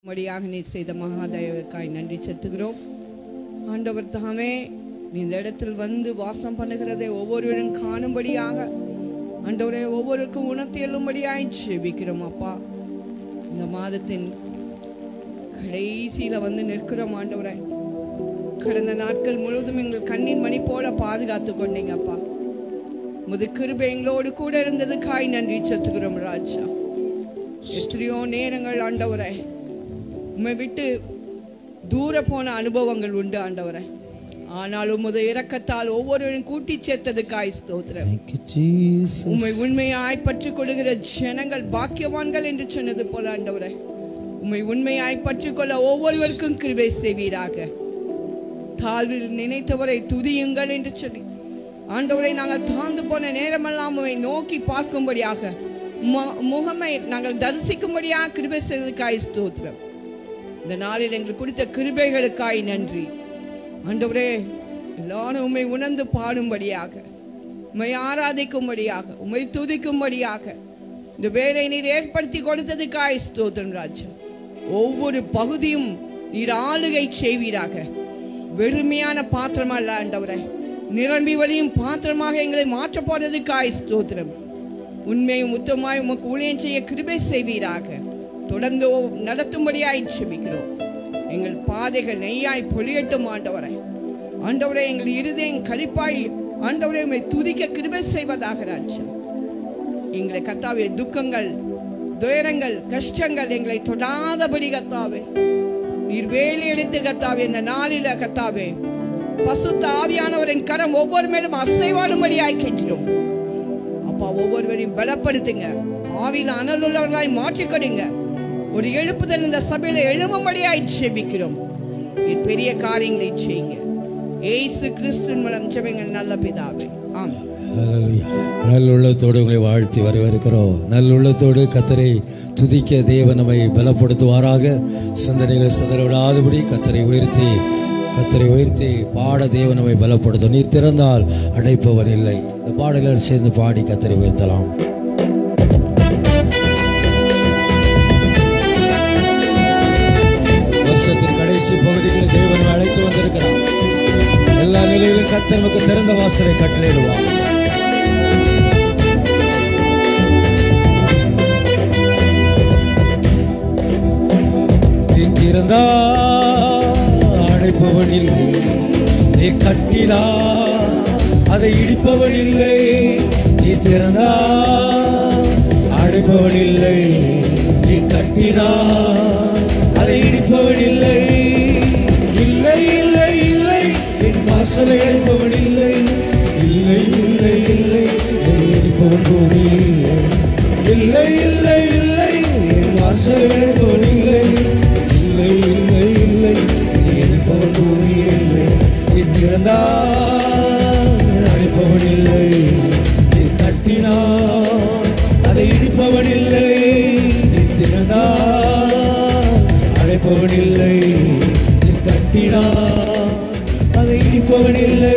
மடியாக நீ செய்த மகாதேவருக்காய் நன்றி செலுத்துகிறோம் ஆண்டவர் தாமே நீ இந்த இடத்தில் வந்து வாசம் பண்ணுகிறதை ஒவ்வொருவரும் காணும்படியாக ஆண்டவரே ஒவ்வொருக்கும் உணர்த்தி எழும்படியாய் செபிக்கிறோம் அப்பா இந்த மாதத்தின் கடைசியில வந்து நிற்கிறோம் ஆண்டவரே கடந்த நாட்கள் முழுவதும் எங்கள் கண்ணின் மணி போல பாதுகாத்து கொண்டீங்க அப்பா முது கிருபை எங்களோடு கூட இருந்ததுக்காய் நன்றி செலுத்துகிறோம் ராஜா எத்தனையோ நேரங்கள் ஆண்டவரே உம்மை விட்டு தூர போன அனுபவங்கள் உண்டு ஆண்டவரே ஆனாலும் உமது இரக்கத்தால் ஒவ்வொருவரும் கூட்டி சேர்த்ததுக்காய் ஸ்தோத்திரம் Thank you, Jesus. உம்மை உண்மையாய் பற்றிக் கொள்ளுகிற ஜனங்கள் பாக்கியவான்கள் என்று சொன்னது போல ஆண்டவரே உம்மை உண்மையாய் பற்றிக் கொள்ள ஒவ்வொருவருக்கும் கிருபை செய்வீராக தாழ்வில் நினைத்தவரை துதியுங்கள் என்று சொல்லி ஆண்டவரை நாங்கள் தாழ்ந்து போன நேரமெல்லாம் உம்மை நோக்கி பார்க்கும்படியாக மு- முகமை நாங்கள் தரிசிக்கும்படியாக கிருபை செய்ததுக்காய் ஸ்தோத்திரம் இந்த நாளில் எங்களுக்கு கொடுத்த கிருபைகளுக்காய் நன்றி ஆண்டவரே எல்லாரும் உம்மை உணர்ந்து பாடும்படியாக உம்மை ஆராதிக்கும்படியாக உம்மை துதிக்கும்படியாக இந்த வேலை நீர் ஏற்படுத்தி கொடுத்ததுக்காய் ஸ்தோத்திரம் ராஜா ஒவ்வொரு பகுதியும் நீர் ஆளுகை செய்வீராக வெறுமையான பாத்திரமா இல்ல ஆண்டவரே நிரம்பி வழியும் பாத்திரமாக எங்களை மாற்ற போறதுக்காய் ஸ்தோத்திரம் உண்மையும் உத்தமாய் உமக்கு ஊழியம் செய்ய கிருபை செய்வீராக தொடர்ந்து நடத்தும்படியாய் செபிக்கிறோம் எங்கள் பாதைகள் நெய்யாய் பொழியட்டும் ஆண்டவரை ஆண்டவரை எங்கள் இருதயம் களிப்பாய் ஆண்டவரை உம்மை துதிக்க கிருபை செய்வதாக ராஜ்யம் எங்களை கத்தாவே துக்கங்கள் துயரங்கள் கஷ்டங்கள் எங்களை தொடாதபடி கத்தாவே நீர் வேலி எடுத்து கத்தாவே இந்த நாளில கத்தாவே பசுத்த ஆவியானவரின் கரம் ஒவ்வொரு மேலும் அசைவாடும்படியாய் கெஞ்சிடும் அப்பா ஒவ்வொருவரையும் பலப்படுத்துங்க ஆவியில அனலுள்ளவர்களாய் மாற்றிக்கொடுங்க ஒரு எழுப்புதல் இந்த சபையில எழும்படியாய் செபிக்கிறோம் என் பெரிய காரியங்களை செய்யுங்க ஏசு கிறிஸ்துவின் மூலம் ஜெபங்கள் நல்ல பிதாவே ஆமென் Hallelujah. நல்லுள்ளத்தோடு உங்களை வாழ்த்தி வரவேற்கிறோம் நல்லுள்ளத்தோடு கத்தரை துதிக்க தேவன் நம்மை பலப்படுத்துவாராக சிந்தனைகள் சிதற விடாதபடி கத்தரை உயர்த்தி கத்தரை உயர்த்தி பாட தேவன் நம்மை பலப்படுத்தும் நீ திறந்தால் அடைப்பவர் இல்லை இந்த பாடலர் சேர்ந்து பாடி கத்தரை உயர்த்தலாம் வருஷத்தின் கடைசி பகுதிகளில் தேவன் அழைத்து வந்திருக்கிறார் எல்லா நிலையிலும் கத்தர் நமக்கு திறந்த வாசலை கட்டளையிடுவார் நீ திறந்தா அடைப்பவன் இல்லை நீ கட்டினா அதை இடிப்பவன் இல்லை நீ திறந்தா அடைப்பவன் இல்லை நீ கட்டினா அதை இடிப்பவன் இல்லை இல்லை இல்லை இல்லை என் வாசலை அடைப்பவன் இல்லை இல்லை இல்லை இல்லை என்னை இடிப்பவன் பூமி இல்லை இல்லை இல்லை என் வாசலை அடைப்பவன் இல்லை இல்லை இல்லை இல்லை என்னை இடிப்பவன் பூமி இல்லை நீ திறந்தா அடைப்பவன் இல்லை நீ கட்டினா அதை இடிப்பவன் இல்லை நீ திறந்தா அழைப்பவன் இல்லை நீ கட்டினா அதை இடிப்பவன் இல்லை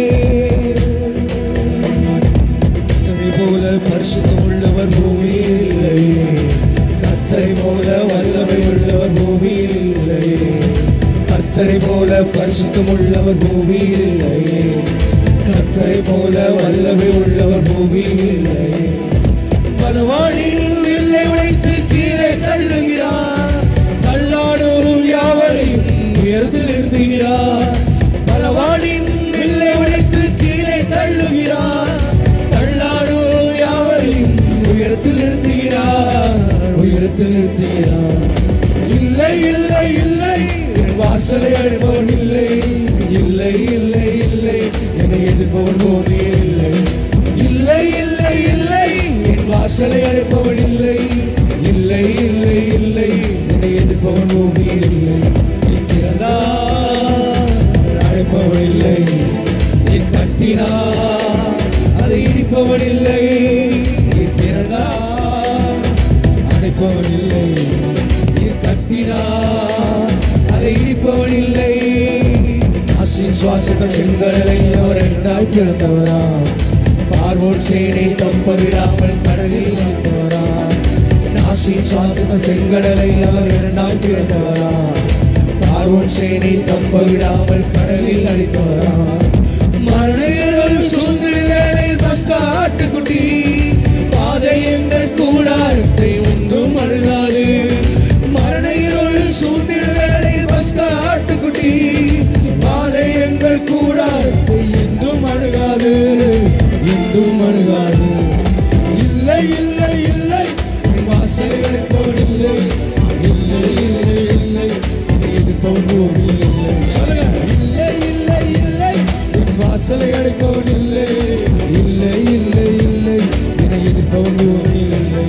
கத்தரை போல பரிசுத்தம் உள்ளவர் பூமியில் இல்லை கத்தரை போல வல்லமை உள்ளவர் பூமியில் இல்லை கத்தரை போல பரிசுத்தம் உள்ளவர் பூமியில் இல்லை கத்தரை போல வல்லமை உள்ளவர் பூமியில் இல்லை பலவானில் வில்லை உடைத்து கீழே தள்ளுகிறார் தள்ளாடும் யாவரையும் உயர்த்து நிறுத்துகிறார் பலவானின் வில்லை உடைத்து கீழே தள்ளுகிறார் தள்ளாடும் யாவரையும் உயர்த்து நிறுத்துகிறார் உயர்த்து நிறுத்துகிறார் இல்லை இல்லை இல்லை என் வாசலை அழைப்பவன் இல்லை இல்லை இல்லை இல்லை என்னை எதிர்ப்பவன் போனே இல்லை இல்லை இல்லை இல்லை என் வாசலை அழைப்பவன் இல்லை இல்லை இல்லை இல்லை என்னை எதிர்ப்பவன் பூமி இல்லை நீ திறந்தா அழைப்பவன் இல்லை நீ கட்டினா அதை இடிப்பவன் இல்லை நீ திறந்தா அழைப்பவன் இல்லை நீ கட்டினா அதை இடிப்பவன் இல்லை ஆசின் சுவாசக செங்கடலை அவர் இரண்டாய் பிறந்தவரா பார்வோன் சேனை தப்ப விடாமல் கடலில் வைத்தவரா நாச மோசையின் சுவாசன செங்கடலை அவர் இரண்டாம் பிறந்தவரா பார்வோன் சேனை தப்ப விடாமல் கடலில் அடித்தவரா மரணங்கள் சூழ்நிலைகளில் பஸ்கா ஆட்டுக்குட்டி பாதை எங்கள் கூடாரத்தை ஒன்றும் அழுகாது மரண இருள் சூழ்நிலைகளில் பஸ்கா ஆட்டுக்குட்டி பாதை எங்கள் கூடாரத்தை என்றும் அழுகாது என்றும் அழுகாது இல்லை இல்லை இல்லை உன் வாசல்களை போல் இல்லை இல்லை இல்லை இல்லை இது போல் பூமி இல்லை சொல்லுங்க இல்லை இல்லை இல்லை உன் வாசலை அடைப்பவன் இல்லை இல்லை இல்லை இல்லை என இது போல் பூமி இல்லை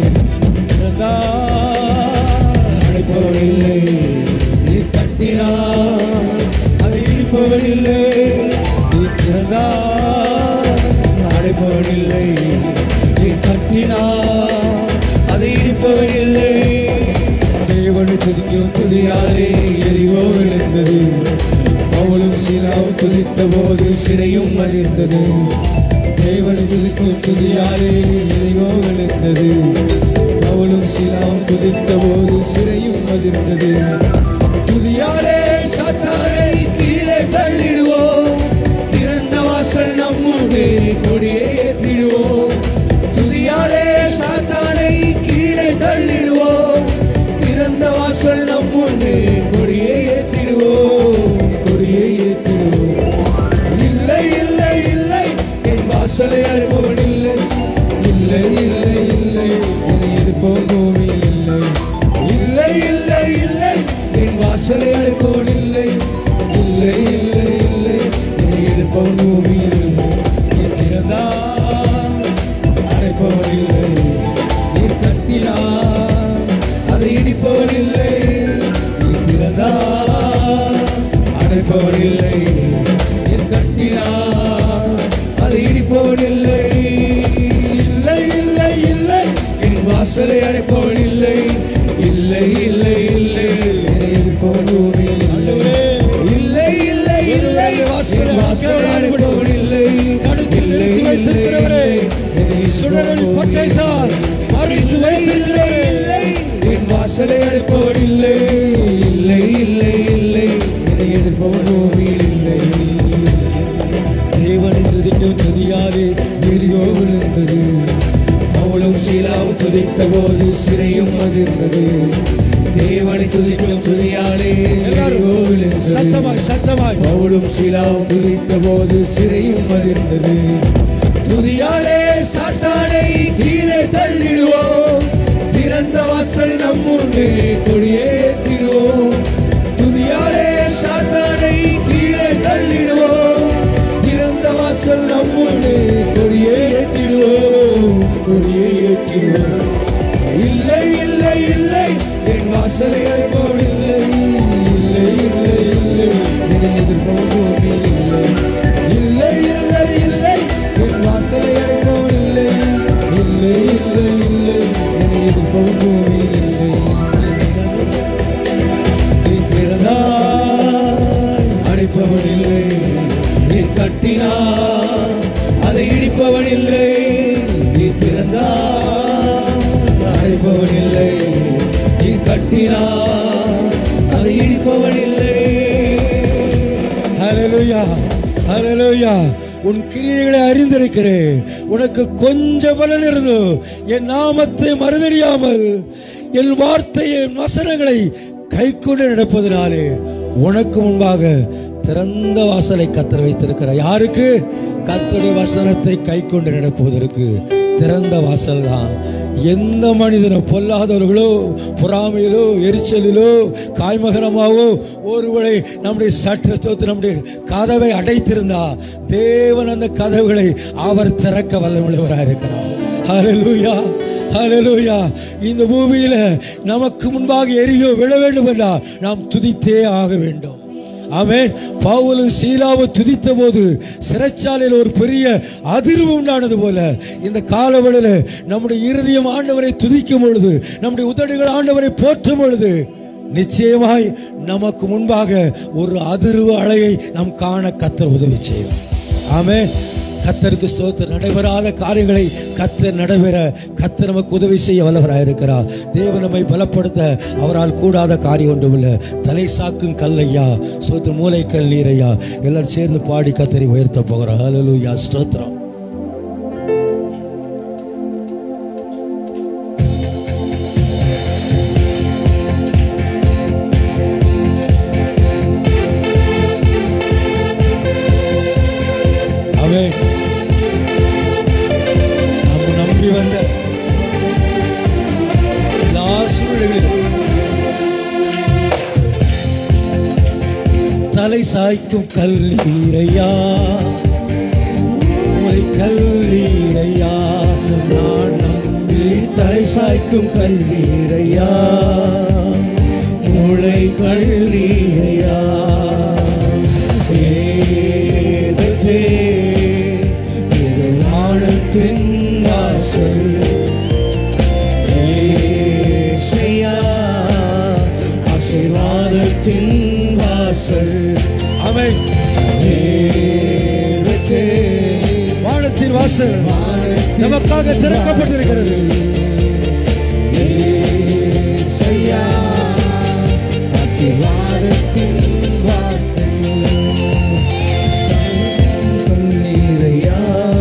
அடைப்பவன் இல்லை நீ கட்டினார் அதை இடிப்பவன் இல்லை நீ திறந்தார் அடைப்பவன் இல்லை நீ கட்டினார் அதை இடிப்பவன் இல்லை தேவனை துதிக்கும் துதியாலே எரிவோ விழுந்தது அவளும் சீராவும் துதித்த போது சிறையும் மறிந்தது தேவனை துதிக்கும் துதியாலே எரிவோ விழுந்தது அவளும் சீராவும் துதித்த போது சிறையும் மறிந்தது துதியாலே சாத்தானை கீழே தள்ளிடுவோம் திறந்த வாசல் நம்மோடு கொடியே ஏற்றிடுவோம் துதியாலே சாத்தானை கீழே தள்ளிடுவோம் திறந்த வாசல் நம்மோடு கொடியே ஏற்றிடுவோம் கொடியே ஏற்றிடுவோம் இல்லை இல்லை இல்லை என் வாசலை அழுபவன் இல்லை இல்லை இல்லை இல்லை என்னை எதிர்ப்போம் பூமி இல்லை இல்லை இல்லை இல்லை என் வாசலை அழைப்பவன் இல்லை இல்லை இல்லை இல்லை என்னை எதிர்ப்பவன் பூமி இல்லை நீ திறந்தார் அழைப்பவன் இல்லை நீர் கட்டினார் அதை இடிப்பவன் இல்லை நீ திறந்தார் அழைப்பவன் இல்லை நீர் கட்டினார் அதை இடிப்பவன் இல்லை இல்லை இல்லை இல்லை என் வாசலை அழைப்பவன் இல்லை இல்லை இல்லை இல்லை என்னை எதிர்ப்பவன் பூமி இல்லை இல்லை இல்லை இல்லை என் வாசலை அழைப்பவன் இல்லை தடுத்து நிறுத்தி வைத்திருக்கிறவரே, சுடரில் பட்டைத்தால் மறைத்து வைத்திருக்கிறவரே, என் வாசலை அழைப்பவன் இல்லை இல்லை இல்லை இல்லை என்னை எதிர்ப்பவன் பூமி இல்லை தேவனை துதிக்கும் துதியாலே எரியோ விழுந்தது அவளும் சீலாவும் துதித்த போது சிறையும் அதிர்ந்தது தேவனை துதிக்கும் துதியாலே எரியோ எல்லாரும் விழுந்தது சத்தமாய் சத்தமாய் பவுலும் சீலாவும் துதித்த போது சிறையும் அதிர்ந்தது துதியாலே சாத்தானை கீழே தள்ளிடுவோம் திறந்த வாசல் நம்முண்டு கொடியேற்றிடுவோம் துதியாலே சாத்தானை கீழே தள்ளிடுவோம் திறந்த வாசல் நம்முண்டு கொடியேற்றிடுவோம் கொடியேற்றிடுவோம் இல்லை இல்லை இல்லை என் வாசலை அழைப்பவன் இல்லை இல்லை இல்லை இல்லை என்னை எதிர்ப்பவன் பூமி இல்லை இல்லை இல்லை இல்லை என் வாசலை அழைப்பவன் இல்லை இல்லை இல்லை இல்லை என்னை எதிர்ப்பவன் பூமி இல்லை நீ திறந்தாய் அழைப்பவன் இல்லை நீ கட்டினார் அதை இடிப்பவன் இல்லை நீ திறந்தாய் அழைப்பவன் இல்லை நீ கட்டினார் அதை இடிப்பவன் இல்லை ஹalleluya ஹalleluya உன் கிரியைகளை அறிந்திருக்கிறேன் உனக்கு கொஞ்ச பலன் இருந்து என் நாமத்தை மறுதறியாமல் என் வார்த்தையை என் வசனங்களை கை கொண்டு நடப்பதனாலே உனக்கு முன்பாக திறந்த வாசலை கத்தர் வைத்திருக்கிறார் யாருக்கு கத்தருடைய வசனத்தை கை கொண்டு நடப்பதற்கு திறந்த வாசல் தான் எந்த மனிதனும் பொல்லாதவர்களோ பொறாமையிலோ எரிச்சலிலோ காய்மகரமாவோ ஒருவரை நம்முடைய சட்டத்தோத்து நம்முடைய கதவை அடைத்திருந்தா தேவன் அந்த கதவுகளை அவர் திறக்க வல்லமுள்ளவராக இருக்கிறார் ஹalleluya ஹalleluya இந்த பூமியில நமக்கு முன்பாக எரியோ விழ வேண்டும் என்றால் நாம் துதித்தே ஆக வேண்டும் ஆமென் பவுலும் சீலாவும் துதித்த போது சிறைச்சாலையில் ஒரு பெரிய அதிர்வு உண்டானது போல இந்த காலவெளியில நம்முடைய இருதயம் ஆண்டவரை துதிக்கும் பொழுது நம்முடைய உதடுகள் ஆண்டவரை போற்றும் பொழுது நிச்சயமாய் நமக்கு முன்பாக ஒரு அதிர்வு அலையை நாம் காண கத்தர் உதவி செய்வார் ஆமென் கத்தருக்கு ஸ்தோத்திரம் நடைபெறாத காரியங்களை கத்தர் நடைபெற கத்தர் நமக்கு உதவி செய்ய வல்லவராக இருக்கிறார் தேவன் நம்மை பலப்படுத்த அவரால் கூடாத காரியம் ஒன்றுமில்லை தலை சாக்கும் கல்லையா சோத்து மூளைக்கல் நீரையா எல்லாரும் சேர்ந்து பாடி கத்தரை உயர்த்த போகிறோம் ஹalleluya ஸ்தோத்திரம் அவன் நாம் நம்பி வந்த எல்லா சூழ்நிலைகளிலும் தலை சாய்க்கும் கல்லீரையா உங்களை கல்லீரையா நான் நம்பி தலை சாய்க்கும் கல்லீரையா முளை கல்லீரையா ஏதே இது வானத்தின் வாசல் ஏசையா ஆசீர்வாதத்தின் வாசல் அவை வானத்தின் வாசல் நமக்காக திறக்கப்பட்டிருக்கிறது ஏசையா, ஆசீர்வாதத்தின் வாசல். கண்ணீரையா,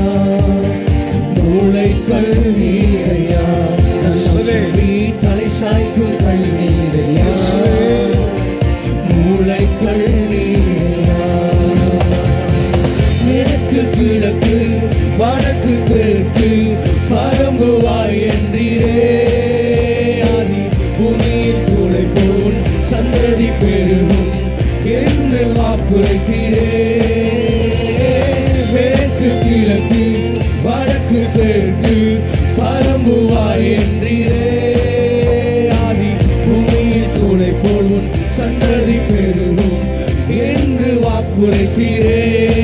மூளை கண்ணீரையா, சொல்லு. நீ தலை சாய்க்கும் கண்ணீரையா, இயேசுவே. மூளை கண்ணீரையா. எனக்கு கிழக்கு வடக்கு தெற்கு பரம்புவாய் என்றீரே ஆதி பூமியில் துளை போல் சந்ததி பெருகும் என்று வாக்குரைத்தீரே மேற்கு கிழக்கு வடக்கு தெற்கு பரம்புவாய் என்றீரே ஆதி பூமியில் துளை போல் உன் சந்ததி பெருகும் என்று வாக்குரைத்தீரே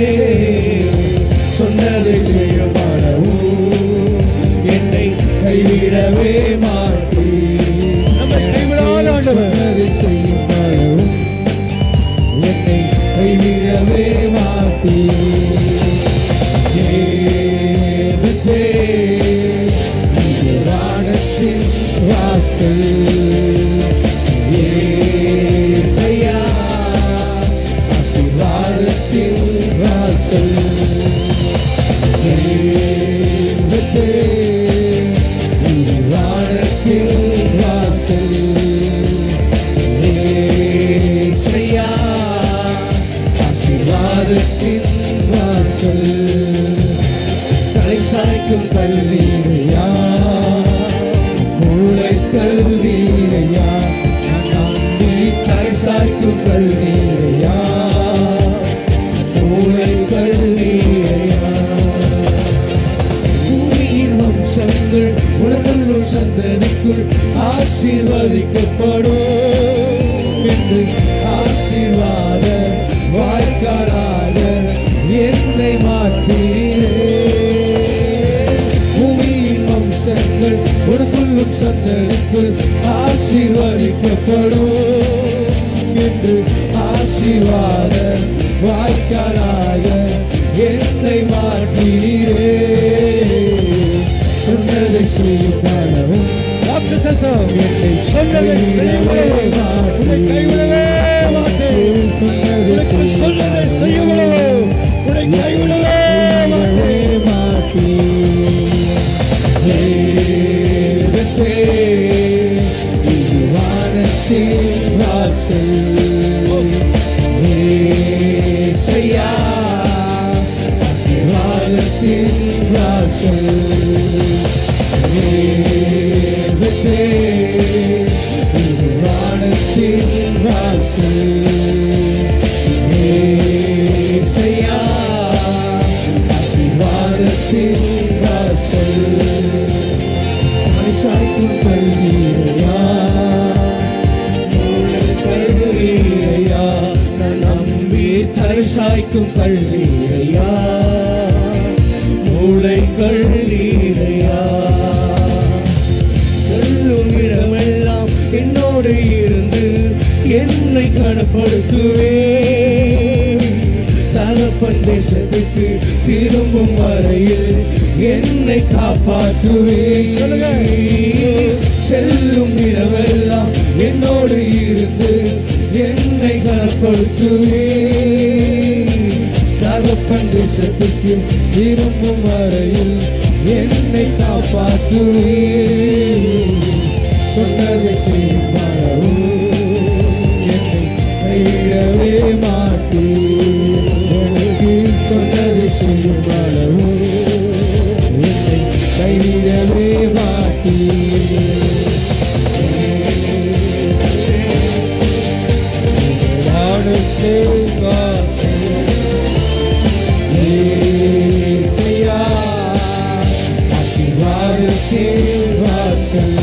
சொன்னதை செய்ய மாறவும் என்னை கைவிடவே மாட்டீர் நம்மை கைவிடாத ஆண்டவர். சொன்னதை செய்ய மாறவும் என்னை கைவிடவே மாட்டீர் தேவதே, இது வானத்தின் வாசல் ஏசையா, ஆசீர்வாதத்தின் வாசல் தேவதே, இது வானத்தின் வாசல் ஏசையா, ஆசீர்வாதத்தின் வாசல் தலை சாய்க்கும் கல்லீரையா மூளை கல்லீரையா நான் நம்பி தலை சாய்க்கும் கல்லீரையா மூளை கல்லீரையா பூமியின் வம்சங்கள் உலகங்கள் சந்ததிக்குள் ஆசீர்வதிக்கப்படும் என்று ஆசீர்வாத வாய்க்காலாக என்னை மாற்றீரே பூமியின் வம்சங்கள் உனக்குள்ளும் சந்ததிக்குள் ஆசீர்வதிக்கப்படும் என்று ஆசீர்வாத வாய்க்காலாக என்னை மாற்றீரே சொன்னதை செய்யும் பலவும் வாக்குத்தத்தம் சொன்னதை செய்யுங்களோ உன்னை கைவிடவே மாட்டேன் உனக்கு சொன்னதை செய்யுங்களோ உன்னை கைவிடவே மாட்டேன் சாய்க்கும் கல்வியா கல்வியா நான் நம்பி தரிசாய்க்கும் கல்லீரையா மூளை கல்லீரையா செல்லும் இடமெல்லாம் என்னோடு இருந்து என்னை கனப்படுத்துவே தகப்பன் தேசத்துக்கு திரும்பும் வரையில் என்னை காப்பாற்றுவே சொல்லுங்க செல்லும் இரவெல்லாம் என்னோடு இருந்து என்னை கனப்படுத்துவே தகப்பன் தேசத்துக்கு திரும்பும் வரையில் என்னை காப்பாற்றுவே சொன்னதை செய்யும் வரவும் என்னை கைவிடவே மாட்டேன் எனக்கு சொன்னதை செய்யும் அளவும் என்னை கைவிடவே மாட்டேன் வானத்தை வாசல் ஏசையா, ஆசீர்வாதத்தின் வாசல்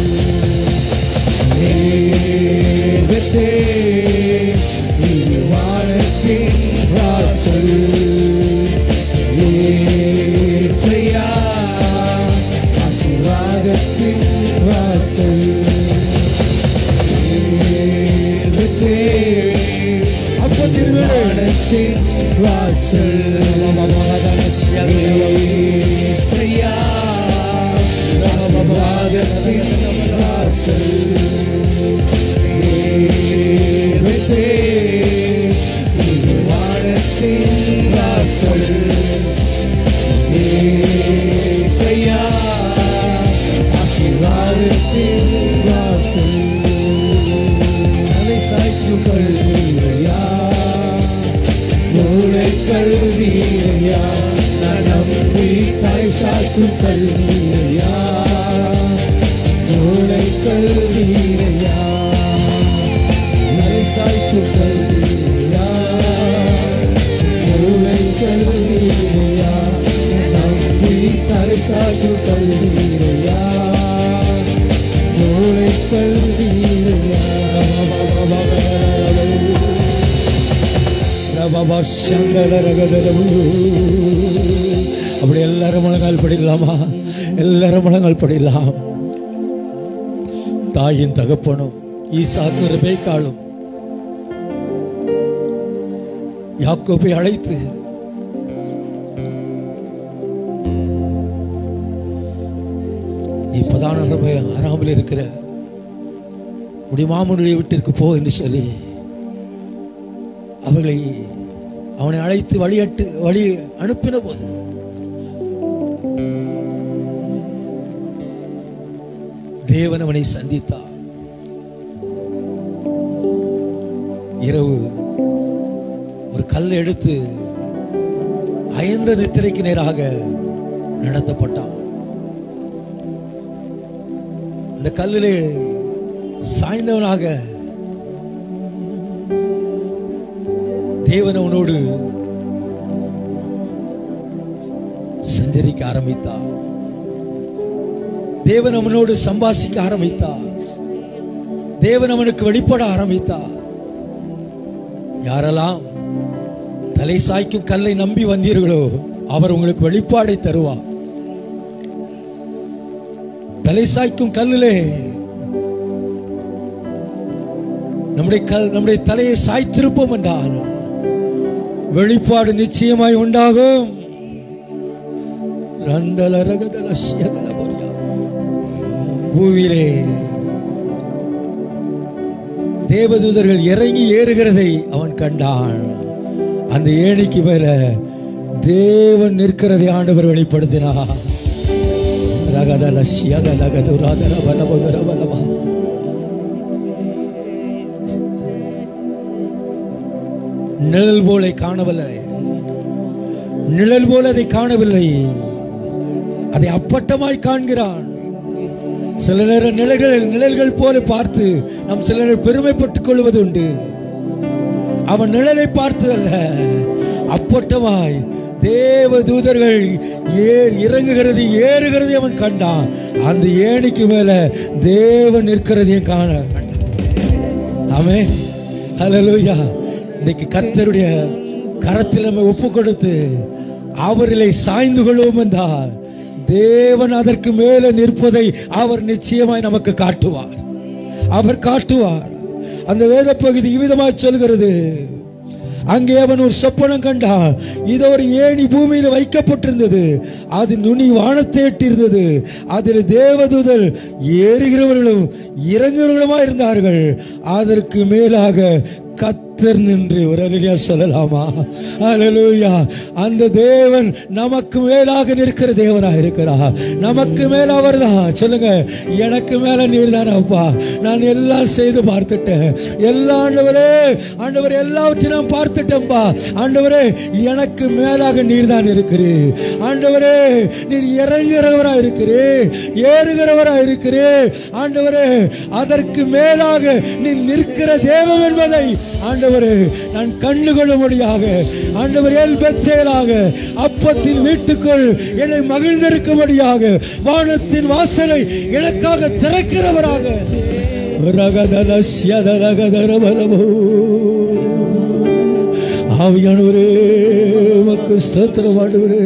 தேசத்தே இது வானத்தின் வாசல் ஏசையா, ஆசீர்வாதத்தின் வாசல் தேசத்தே அப்போ திருவேடு வானத்தின் வாசல் ஏசையா, ஆசீர்வாதத்தின் வாசல் தேவத்தே, இது வானத்தின் வாசல். ஏசையா, ஆசீர்வாதத்தின் வாசல். தலை சாய்க்கும் கல்வியா மூளை கல்வியா நான் நம்பி தலை சாய்க்கும் கல்வியா மூளை கல்வியா தலை சாய்க்கும் கல்வியா மூளை கல்வியா நம்பி தலை சாய்க்கும் கல்வியா மூளை கல்வியா அப்படி எல்லாரும் முழங்கால் படிடலாமா எல்லாரும் முழங்கால் படிடலாம் தாயின் தகப்பனும் ஈசாக்கு ரெபேக்காளும் யாக்கோபை அழைத்து நீ பிரதான ரபை ஆறாமல் இருக்கிற உடைய மாமனுடைய வீட்டிற்கு போ என்று சொல்லி அவர்களை அவனை அழைத்து வழியட்டு வழி அனுப்பின போது தேவன் அவனை சந்தித்தார் இரவு ஒரு கல் எடுத்து அயந்த நித்திரைக்கு நேராக நடத்தப்பட்டான் அந்த கல்லிலே சாய்ந்தவனாக தேவன் அவனோடு சஞ்சரிக்க ஆரம்பித்தார் தேவன் அவனோடு சம்பாசிக்க ஆரம்பித்தார் தேவன் அவனுக்கு வெளிப்பட ஆரம்பித்தார் யாரெல்லாம் தலை சாய்க்கும் கல்லை நம்பி வந்தீர்களோ அவர் உங்களுக்கு வெளிப்பாடை தருவார் தலை சாய்க்கும் கல்லிலே நம்முடைய கல் நம்முடைய தலையை சாய்த்திருப்போம் என்றால் வெளிப்பாடு நிச்சயமாய் உண்டாகும் ரண்டல ரகதல சியதல பொரியா. பூவிலே தேவதூதர்கள் இறங்கி ஏறுகிறதை அவன் கண்டான் அந்த ஏணிக்கு மேல தேவன் நிற்கிறதை ஆண்டவர் வெளிப்படுத்தினார் ரகதல சியதல கதுராதர வலபுதர வலவா நிழல் போல காணவில்லை நிழல் போல அதை காணவில்லை அதை அப்பட்டமாய் காண்கிறான் சில நேரம் நிழல்கள் நிழல்கள் போல பார்த்து நாம் சில நேரம் பெருமைப்பட்டுக் கொள்வது உண்டு அவன் நிழலை பார்த்து அல்ல அப்பட்டமாய் தேவ தூதர்கள் ஏர் இறங்குகிறது ஏறுகிறதை அவன் கண்டான் அந்த ஏணிக்கு மேல தேவன் நிற்கிறதையும் காண கண்டான் ஆமே ஹalleluya இன்னைக்கு கர்த்தருடைய கரத்தில் நம்ம ஒப்பு கொடுத்து அவரிலே சாய்ந்து கொள்வோம் என்றால் தேவன் அதற்கு மேலே நிற்பதை அவர் நிச்சயமாய் நமக்கு காட்டுவார் அவர் காட்டுவார் அந்த வேத பகுதி இவ்விதமாய் சொல்கிறது அங்கே அவன் ஒரு சொப்பனம் கண்டான் இது ஒரு ஏணி பூமியில் வைக்கப்பட்டிருந்தது அது நுனி வானத்தை எட்டியிருந்தது அதில் தேவதூதல் ஏறுகிறவர்களும் இறங்குகிறவர்களுமா இருந்தார்கள் அதற்கு மேலாக கத்தர் நின்று ஒரு அலியா சொல்லலாமா அலலூயா அந்த தேவன் நமக்கு மேலாக நிற்கிற தேவனாக இருக்கிறார் நமக்கு மேல அவர் தான் சொல்லுங்க எனக்கு மேல நீர் தான் அப்பா நான் எல்லாம் செய்து பார்த்துட்டேன் எல்லா ஆண்டவரே ஆண்டவர் எல்லாவற்றையும் நான் பார்த்துட்டேன்ப்பா ஆண்டவரே எனக்கு மேலாக நீர் தான் இருக்கிறீர் ஆண்டவரே நீர் இறங்குகிறவரா இருக்கிறீர் ஏறுகிறவரா இருக்கிறீர் ஆண்டவரே அதற்கு மேலாக நீ நிற்கிற தேவம் என்பதை ஆண்டவரே நான் கண்டுகொள்ளும்படியாக ஆண்டவர் எல் பெத்தேலாக அப்பத்தின் வீட்டுக்குள் என்னை மகிழ்ந்திருக்கும்படியாக வானத்தின் வாசலை எனக்காக திறக்கிறவராக ரகதலஸ்யத ரகதரபலமோ. ஆவியானவரே மக்கு ஸ்தோத்திரம் ஆண்டவரே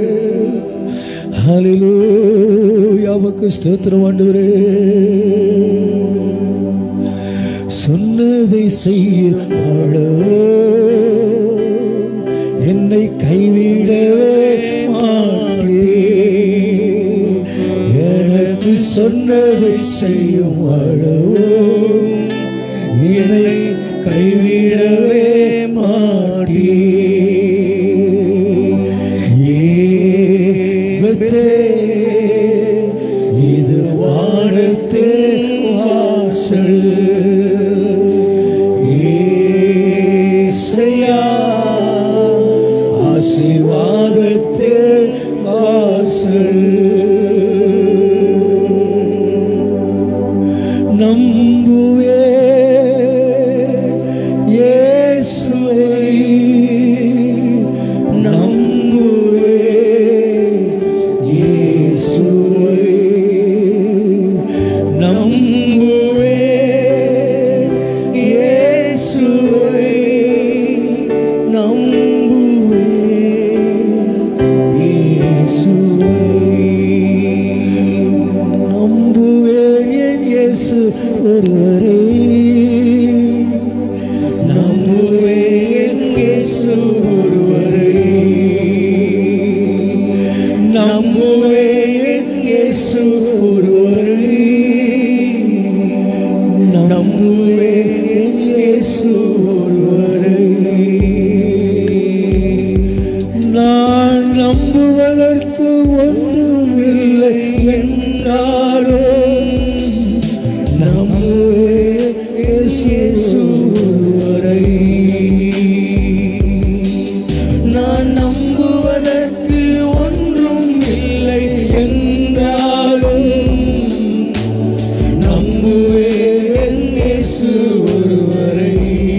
ஹalleluya மக்கு ஸ்தோத்திரம் ஆண்டவரே சொன்னதை செய்ய என்னை கைவிடவே மாட்டே எனக்கு சொன்னதை செய்யும் அளவோ என்னை கைவிடவே மாட்டே ஏவத்தே இது வானத்தே வாசல் ஏசையா ஆசீர்வாதத்தே வாசல் நம்புவே இயேசுவை நம்புவே இயேசுவை நம்புவே இயேசுவை நம்புவே இயேசுவை நம்புவேன் என் இயேசு ஒருவரே நம்புவேன் என் இயேசு ஒருவரே நம்புவேன் என் இயேசு ஒருவரே நம்புவேன் என் இயேசு ஒருவரே நான் நம்புவதற்கு ஒன்றும் இல்லை என்றாலும் நம்புவேன் இயேசு ஒருவரை. நான் நம்புவதற்கு ஒன்றும் இல்லை என்றாலும் நம்புவேன் இயேசு ஒருவரை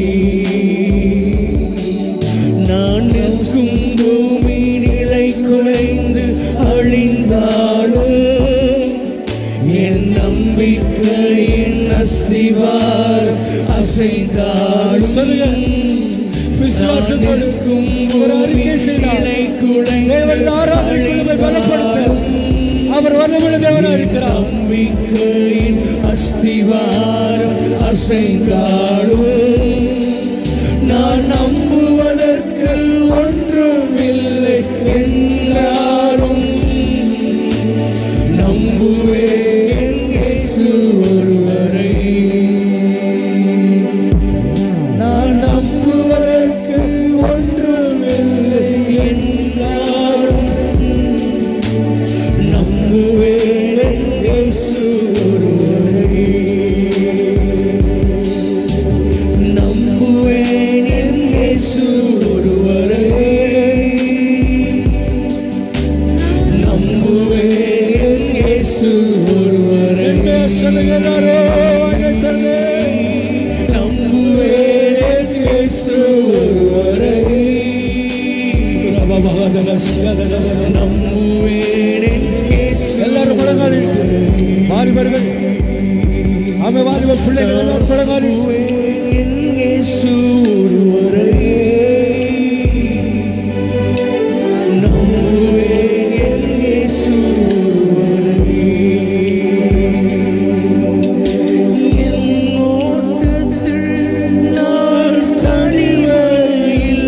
நான் நிற்கும் பூமி நிலை குலைந்து அழிந்தாலும் என் நம்பிக்கையின் அஸ்திவாரம் அசைந்தாலும் சொல்லுங்க விசுவாசத்தோடுக்கும் ஒரு அறிக்கை செய்தால் தேவன் ஆராதனை பலப்படுத்த அவர் வல்லமுள்ள தேவனாக இருக்கிறார் நம்பிக்கையின் அஸ்திவாரம் அசைந்தாலும் நான் நம்புவதற்கு ஒன்றுமில்லை என்றாலும் நம்புவேன் இயேசு ஒருவரை நான் நம்புவதற்கு ஒன்றுமில்லை என்றாலும் நம்புவேன் இயேசு ஒருவரை நம்புவேன் என் இயேசு ஒருவரை நம்புவேன் என் இயேசு ஒருவரை சொல்லுகிறாரோ நம்புவேன் என் இயேசு ஒருவரை நம்புவேன் என் இயேசு எல்லாரும் முழங்காலிட்டு வாலிபர்கள் ஆமை வாலிப பிள்ளைகள் எல்லாரும் முழங்காலிட்டு என் இயேசு ஒருவரை நம்புவேன் என் இயேசு ஒருவரை. என் ஓட்டத்தில் நான் தனிமையில்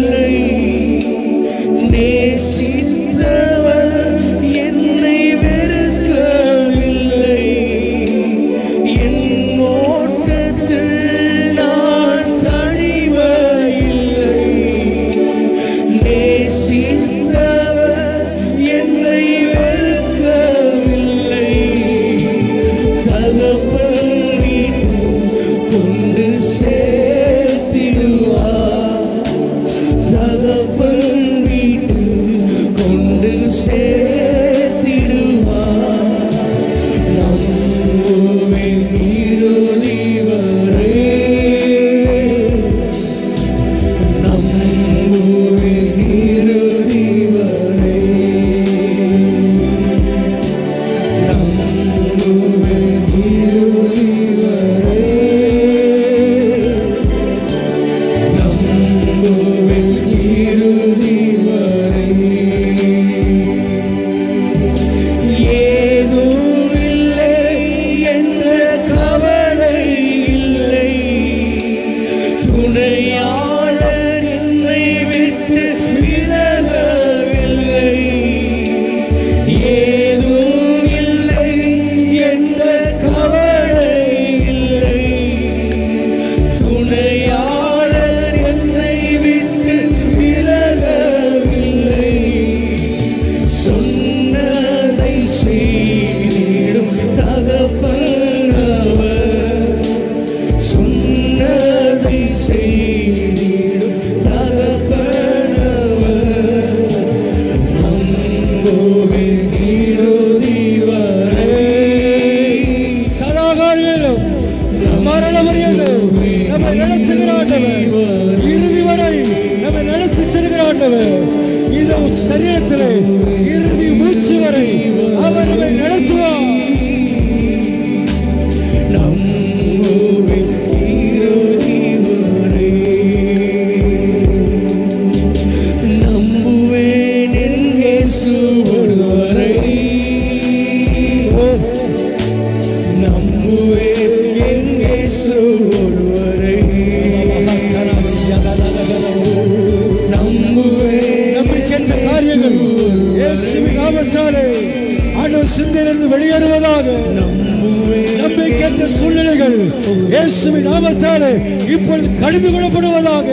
நம்பிக்கையற்ற காரியங்கள் இயேசுவின் நாமத்தாலே ஆண்டவர் சிந்தையிலிருந்து வெளியேறுவதாக நம்பிக்கையற்ற சூழ்நிலைகள் இயேசுவின் நாமத்தாலே இப்பொழுது கடிந்து கொள்ளப்படுவதாக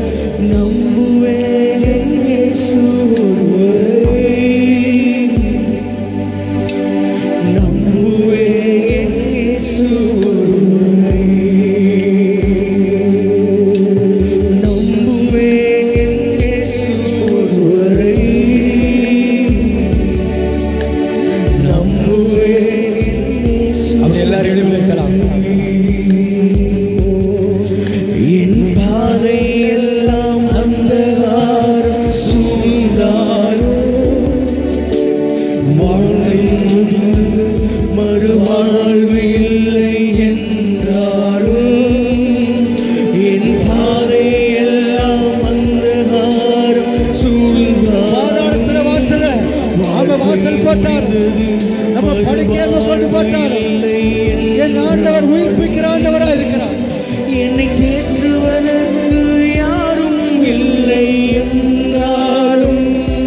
அப்படி எல்லாரும் எழுதி வைக்கலாம் என் பாதை எல்லாம் அந்தகாரம் சூழ்ந்தாலும் வாழ்க்கை முடிந்து மறுவாழ்வு இல்லை என்றாலும் என் பாதை எல்லாம் அந்தகாரம் சூழ்ந்தாலும் பாதாளத்துல வாசல அவ வாசல் போட்டார் நம்ம படுக்கையாக கொண்டு போட்டார் என் ஆண்டவர் உயிர்ப்பிக்கிற ஆண்டவரா இருக்கிறார் என்னை தேற்றுவதற்கு யாரும் இல்லை என்றாலும்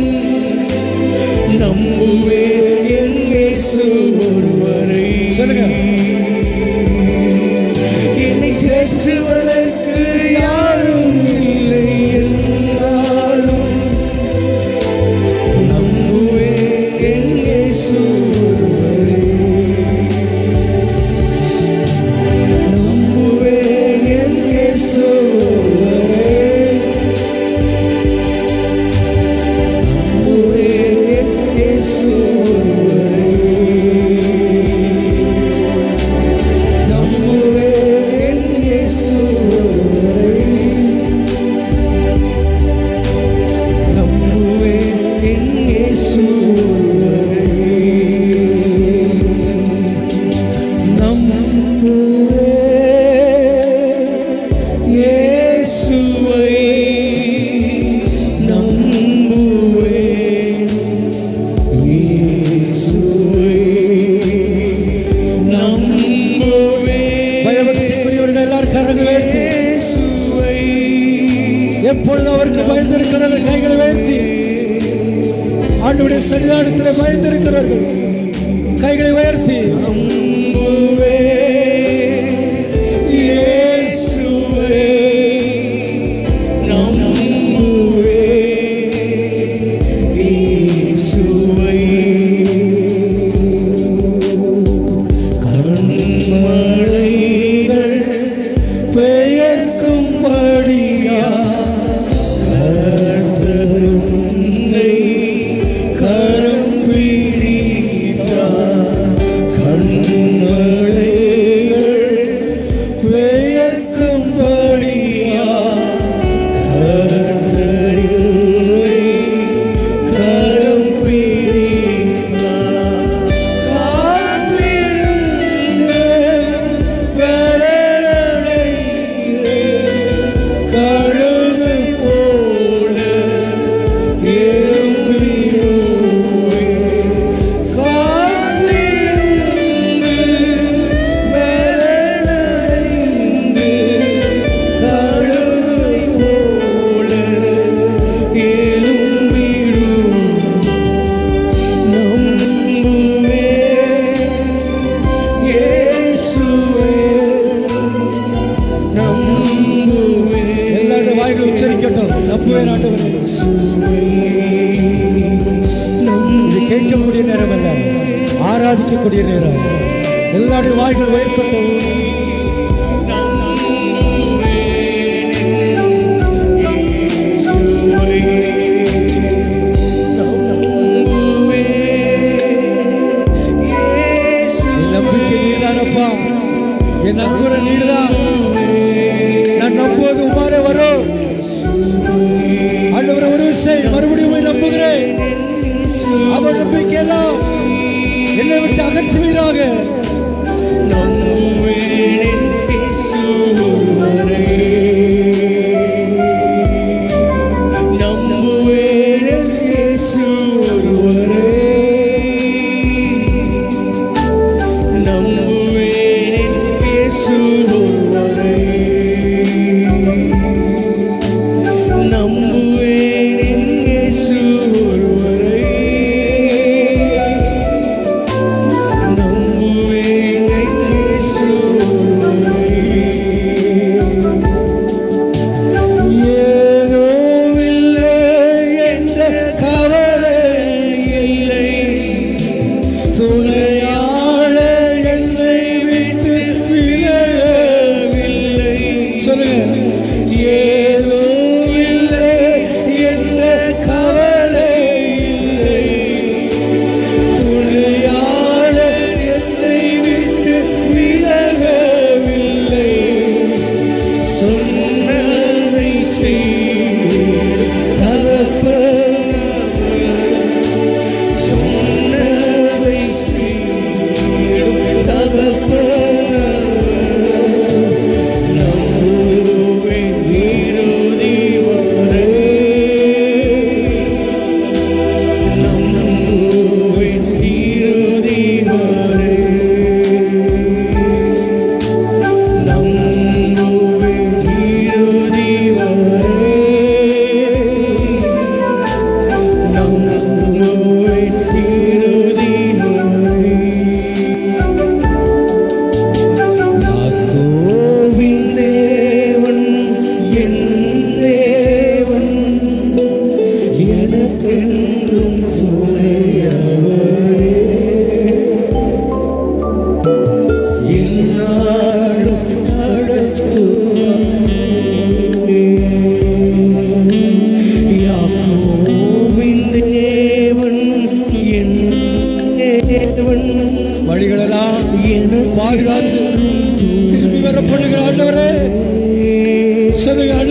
நம்புவே என் இயேசு ஒருவரை சொல்லுங்க என்னை தேற்றுவதற்கு யாரும் இல்லை என்றாலும் நம்புவே என் இயேசு ஒருவரை நம்புவே என் இயேசு ஒருவரை நம்புவே என் இயேசு ஒருவரை நம்புவே என் இயேசு ஒருவரை நம்புவே என் இயேசு ஒருவரை நம்புவே இயேசுவை நம்புவே இயேசுவை நம்புவே பயபக்திக்குரியவர்கள் எல்லாரும் கரங்களை உயர்த்தி இயேசுவை எப்பொழுது அவருக்கு பயந்திருக்கிறவர்கள் கைகளை உயர்த்தி ஆண்டுடைய சன்னிதானத்தில் பயந்திருக்கிறார்கள் கைகளை உயர்த்தி நம்புவே இயேசுவை நம்புவே இயேசுவை கண்மழைகள் பெயர்க்கும்படியா கர்த்தரும் உன்னை கரம் பிடித்தார் கண்மழைகள் பெயர்க்கும்படியா கர்த்தர் உன்னை கரம் பிடித்தார் காத்திருந்து பலனடைந்து கழுகு போல எழும்பிடுவேன். காத்திருந்து பலனடைந்து கழுகு போல எழும்பிடுவேன். நம்புவே இயேசுவே நம்புவே எல்லாருடைய வாய்களை உச்சரிக்கட்டும் நம்புவேன் ஆண்டவரே இது கேட்கக்கூடிய நேரம் அல்ல ஆராதிக்கக்கூடிய நேரம் எல்லாருடைய வாய்கள் உயர்த்தட்டும் என் நம்பிக்கை நீர்தானப்பா என் அங்குர நீர்தான் நான் நம்புவது உமாரே வரும் ஆண்டவரை ஒரு விஷயம் மறுபடியும் உம்மை நம்புகிறேன் அவர் நம்பிக்கையெல்லாம் என்னை விட்டு அகற்றுவீராக நம்புவே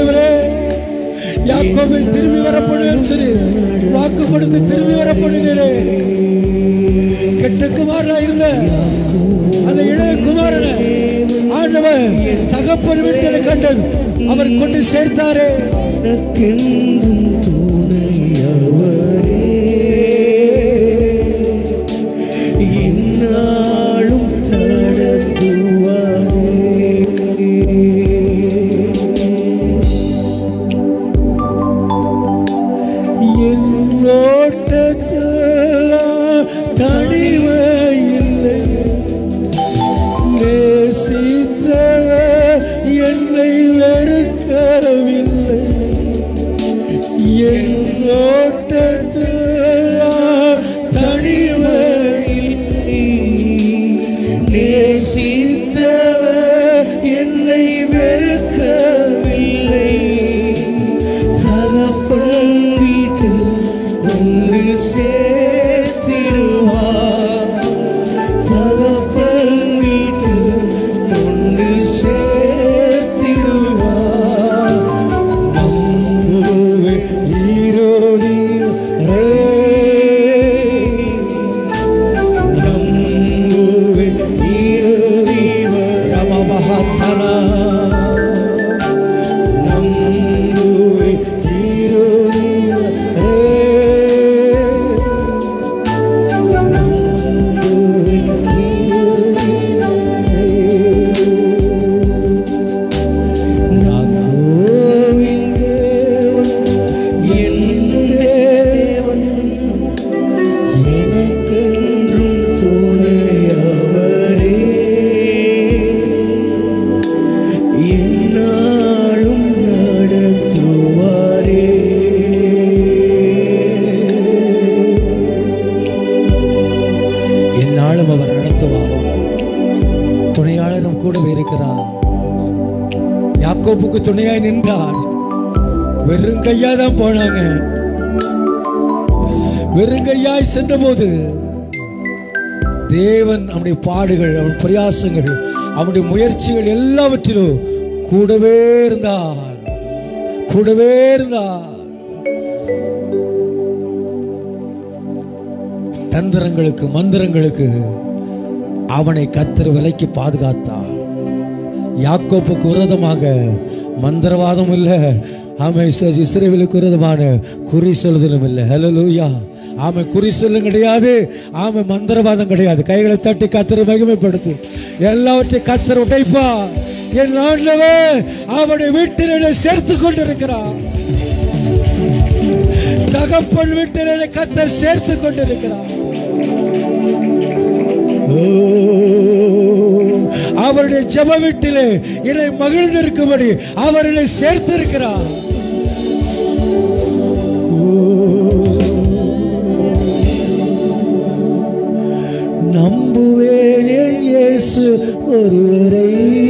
ஆண்டவரே யாக்கோபை திரும்பி வரப்படுவேன் சொல்லி வாக்கு கொடுத்து திரும்பி வரப்படுகிறே கெட்ட குமாரனா இருந்த அந்த இளைய குமாரனை ஆண்டவர் தகப்பன் வீட்டில் கண்டது அவர் கொண்டு சேர்த்தாரே எனக்கென்றும் துணையவரே இந்நாளும் தடத்துவாரே என் ஓட்டத்தில் தனிமை இல்லை நேசித்தவர் என்னை வெறுக்கவில்லை என் ஓட்டத்தில் தனிமை இல்லை நேசித்தவர் என்னை வெறுக்கவில்லை தகப்பன் வீட்டில் கொண்டு சேர்த்திடுவார் தகப்பன் வீட்டில் கொண்டு சேர்த்திடுவார் நம்புவே ஈரோடிரே நம்புவே ஈரோடிவ ரமமஹத்தனா நம்புவே ஈரோடிவரே நம்புவே ஈரோடிவரே யாக்கோவின் தேவன் என் தேவன் எனக்கென்றும் துணையவரே என்னாலும் நடத்துவாரே என்னாலும் அவர் நடத்துவார் துணையாளரும் கூடவே இருக்கிறார் யாக்கோப்புக்கு துணையாய் நின்றார் வெறும் கையா தான் போனாங்க வெறும் கையாய் சென்றபோது தேவன் அவனுடைய பாடுகள் அவன் பிரயாசங்கள் அவனுடைய முயற்சிகள் எல்லாவற்றிலும் கூடவே இருந்தார் கூடவே இருந்தார் தந்திரங்களுக்கு மந்திரங்களுக்கு அவனை கத்தர் விலைக்கு பாதுகாத்தார் யாக்கோப்புக்கு விரோதமாக மந்திரவாதம் இல்லை ஆமை இஸ்ரேவேலுக்கு விரோதமான குறி சொல்லுதலும் இல்லை ஹலலூயா ஆமை குறி சொல்லும் கிடையாது ஆமை மந்திரவாதம் கிடையாது கைகளை தட்டி கத்தரை மகிமைப்படுத்து எல்லாவற்றையும் கத்தர் உடைப்பா என் ஆண்டவர் அவனுடைய வீட்டில் என்னை சேர்த்து கொண்டிருக்கிறார் தகப்பன் வீட்டில் என்னை கத்தர் சேர்த்து கொண்டிருக்கிறார் ஓ, அவருடைய ஜெப வீட்டிலே என்னை மகிழ்ந்திருக்கும்படி அவர் என்னை சேர்த்திருக்கிறார் நம்புவேன் என் இயேசு ஒருவரை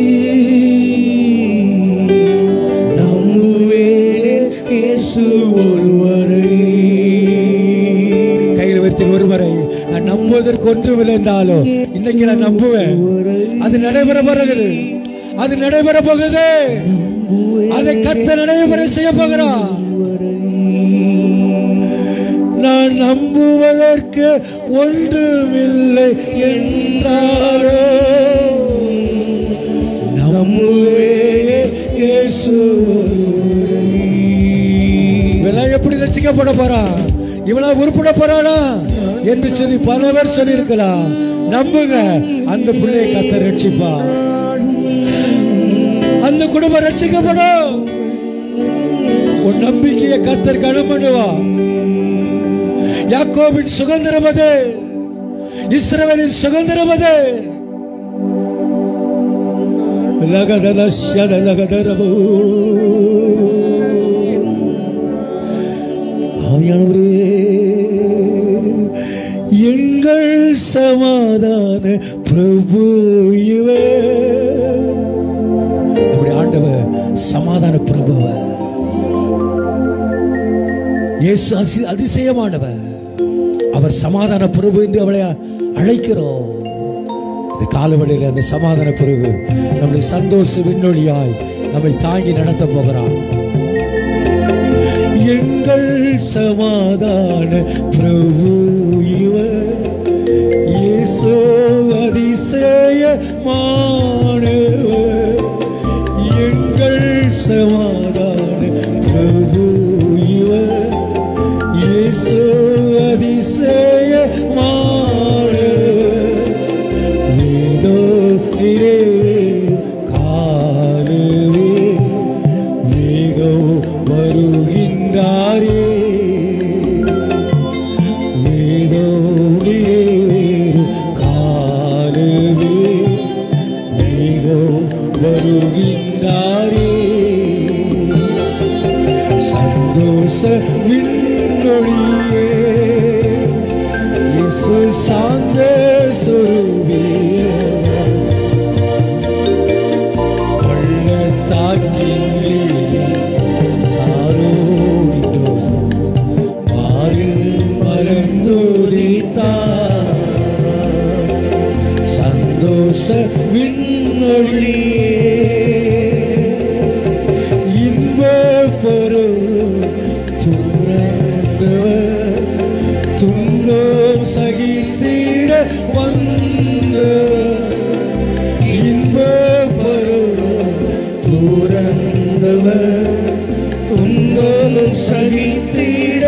நம்புவேன் என் இயேசு ஒருவரை கையில் வைத்து ஒருவரை நான் நம்புவதற்கு ஒன்றுமில்லை என்றாலும் இன்னைக்கு நான் நம்புவேன் அது நடைபெற போகிறது அது நடைபெற போகுது அதை கத்த நடைபெற செய்ய போகிறான் நான் நம்புவதற்கு ஒன்றுமில்லை என்றாரோ நம்புவே இயேசு இவெல்லாம் எப்படி ரசிக்கப்பட போறான் இவளா உருப்பட போறானா என்று சொல்லி பல பேர் சொல்லியிருக்கலாம் நம்புங்க அந்த பிள்ளையை கத்த ரட்சிப்பா அந்த குடும்பம் ரட்சிக்கப்படும் உன் நம்பிக்கையை கத்தர் கனம் பண்ணுவா யாக்கோபின் சுதந்திரம் அது இஸ்ரவேலின் சுதந்திரம் அது லகதலஸ்யத லகதரபு. ஆவியானவரே எங்கள் சமாதான பிரபு இவே நம்முடைய ஆண்டவர் சமாதான பிரபுவர் இயேசு அசி- அதிசயமானவர் அவர் சமாதான பிரபு என்று அவளை அழைக்கிறோம் இந்த காலவழியில் அந்த சமாதான பிரபு நம்முடைய சந்தோஷ விண்ணொழியாய் நம்மை தாங்கி நடத்த போகிறார் எங்கள் சமாதான பிரபு இவர் இயேசு அதிசயமானவர் எங்கள் சமாதான பிரபு இவர் இயேசு அதிசயமானவர் வேதோ நிறை காலவே வேகோ வருகின்றாரே வேதோ நிறை காலவே வேகோ வருகின்றாரே சந்தோஷ விண்ணொழியே இயேசு சாந்த சொருவியே பள்ளத்தாக்கிலே சாரோடிட்டோ மாறில் மலர்ந்தோடித்தார் சந்தோஷ விண்ணொழியே இன்ப பொருள் துறந்தவர் துன்பம் சகித்திட வந்த இன்ப பொருள் துறந்தவர் துன்பம் சகித்திட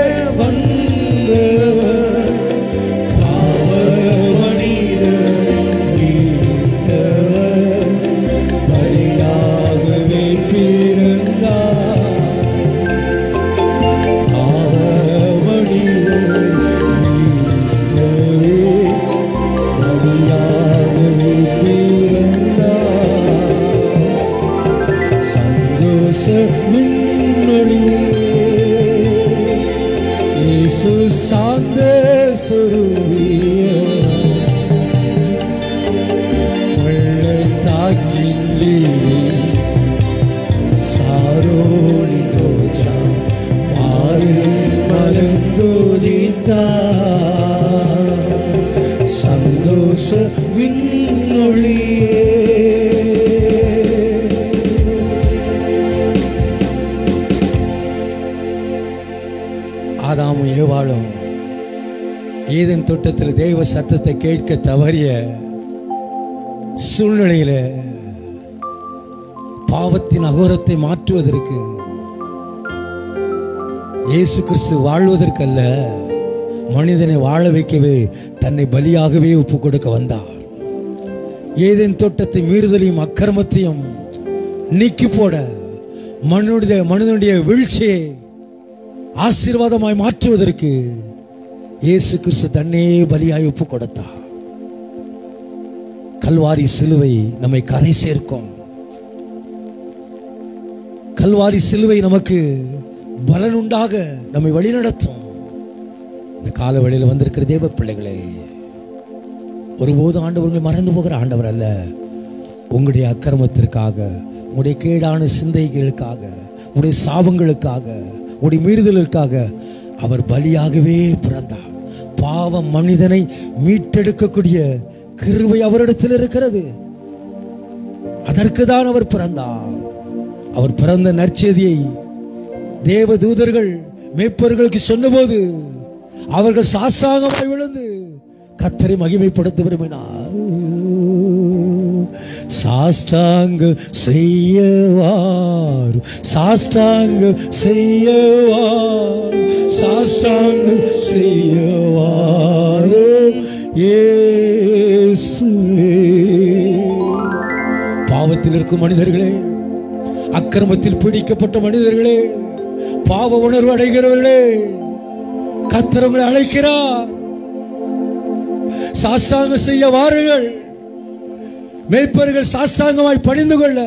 வந்தவர் பாவ மனிதர் மீட்டவர் பலியாகவே பிறந்தார் பாவ மனிதர் மீட்கவே பலியாகவே பிறந்தார் சந்தோஷ விண்ணொழியே இயேசு சாந்த சுருவிய பள்ளத்தாக்கிலே சாரோனி தோஜா பாரில் மலர்ந்தோதித்தா சந்தோஷ விண்ணொழியே ஆதாமும் ஏவாளும் ஏதன் தோட்டத்தில் தேவ சத்தத்தை கேட்க தவறிய சூழ்நிலையில பாவத்தின் அகோரத்தை மாற்றுவதற்கு இயேசு கிறிஸ்து வாழ்வதற்கல்ல மனிதனை வாழ வைக்கவே தன்னை பலியாகவே ஒப்பு கொடுக்க வந்தார் ஏதேன் தோட்டத்தை மீறுதலையும் அக்கிரமத்தையும் நீக்கி போட மனுடைய மனிதனுடைய வீழ்ச்சியை ஆசீர்வாதமாய் மாற்றுவதற்கு இயேசு கிறிஸ்து தன்னே பலியாய் ஒப்பு கொடுத்தார் கல்வாரி சிலுவை நம்மை கரை சேர்க்கும் கல்வாரி சிலுவை நமக்கு பலனுண்டாக நம்மை வழிநடத்தும் இந்த கால வழியில் வந்திருக்கிற தேவ பிள்ளைகளே ஒருபோதும் ஆண்டவர்களை மறந்து போகிற ஆண்டவர் அல்ல உங்களுடைய அக்கிரமத்திற்காக உங்களுடைய கேடான சிந்தைகளுக்காக உங்களுடைய சாபங்களுக்காக உங்களுடைய மீறுதலுக்காக அவர் பலியாகவே பிறந்தார் பாவம் மனிதனை மீட்டெடுக்கக்கூடிய கிருபை அவரிடத்தில் இருக்கிறது அதற்கு தான் அவர் பிறந்தார் அவர் பிறந்த நற்செய்தியை தேவ தூதர்கள் மேய்ப்பர்களுக்கு சொன்னபோது அவர்கள் சாஸ்தாங்கமாய் விழுந்து கத்தரை மகிமைப்படுத்த விரும்பினார் சாஷ்டாங்க செய்யவார் சாஷ்டாங்க செய்யவார் சாஷ்டாங்க செய்யவார் இயேசுவே பாவத்தில் இருக்கும் மனிதர்களே அக்கிரமத்தில் பிடிக்கப்பட்ட மனிதர்களே பாவ உணர்வு அடைகிறவர்களே கத்தரவங்களை அழைக்கிறார் சாஸ்தாங்க செய்ய வாருங்கள் மேய்ப்பர்கள் சாஸ்தாங்கமாய் பணிந்து கொள்ள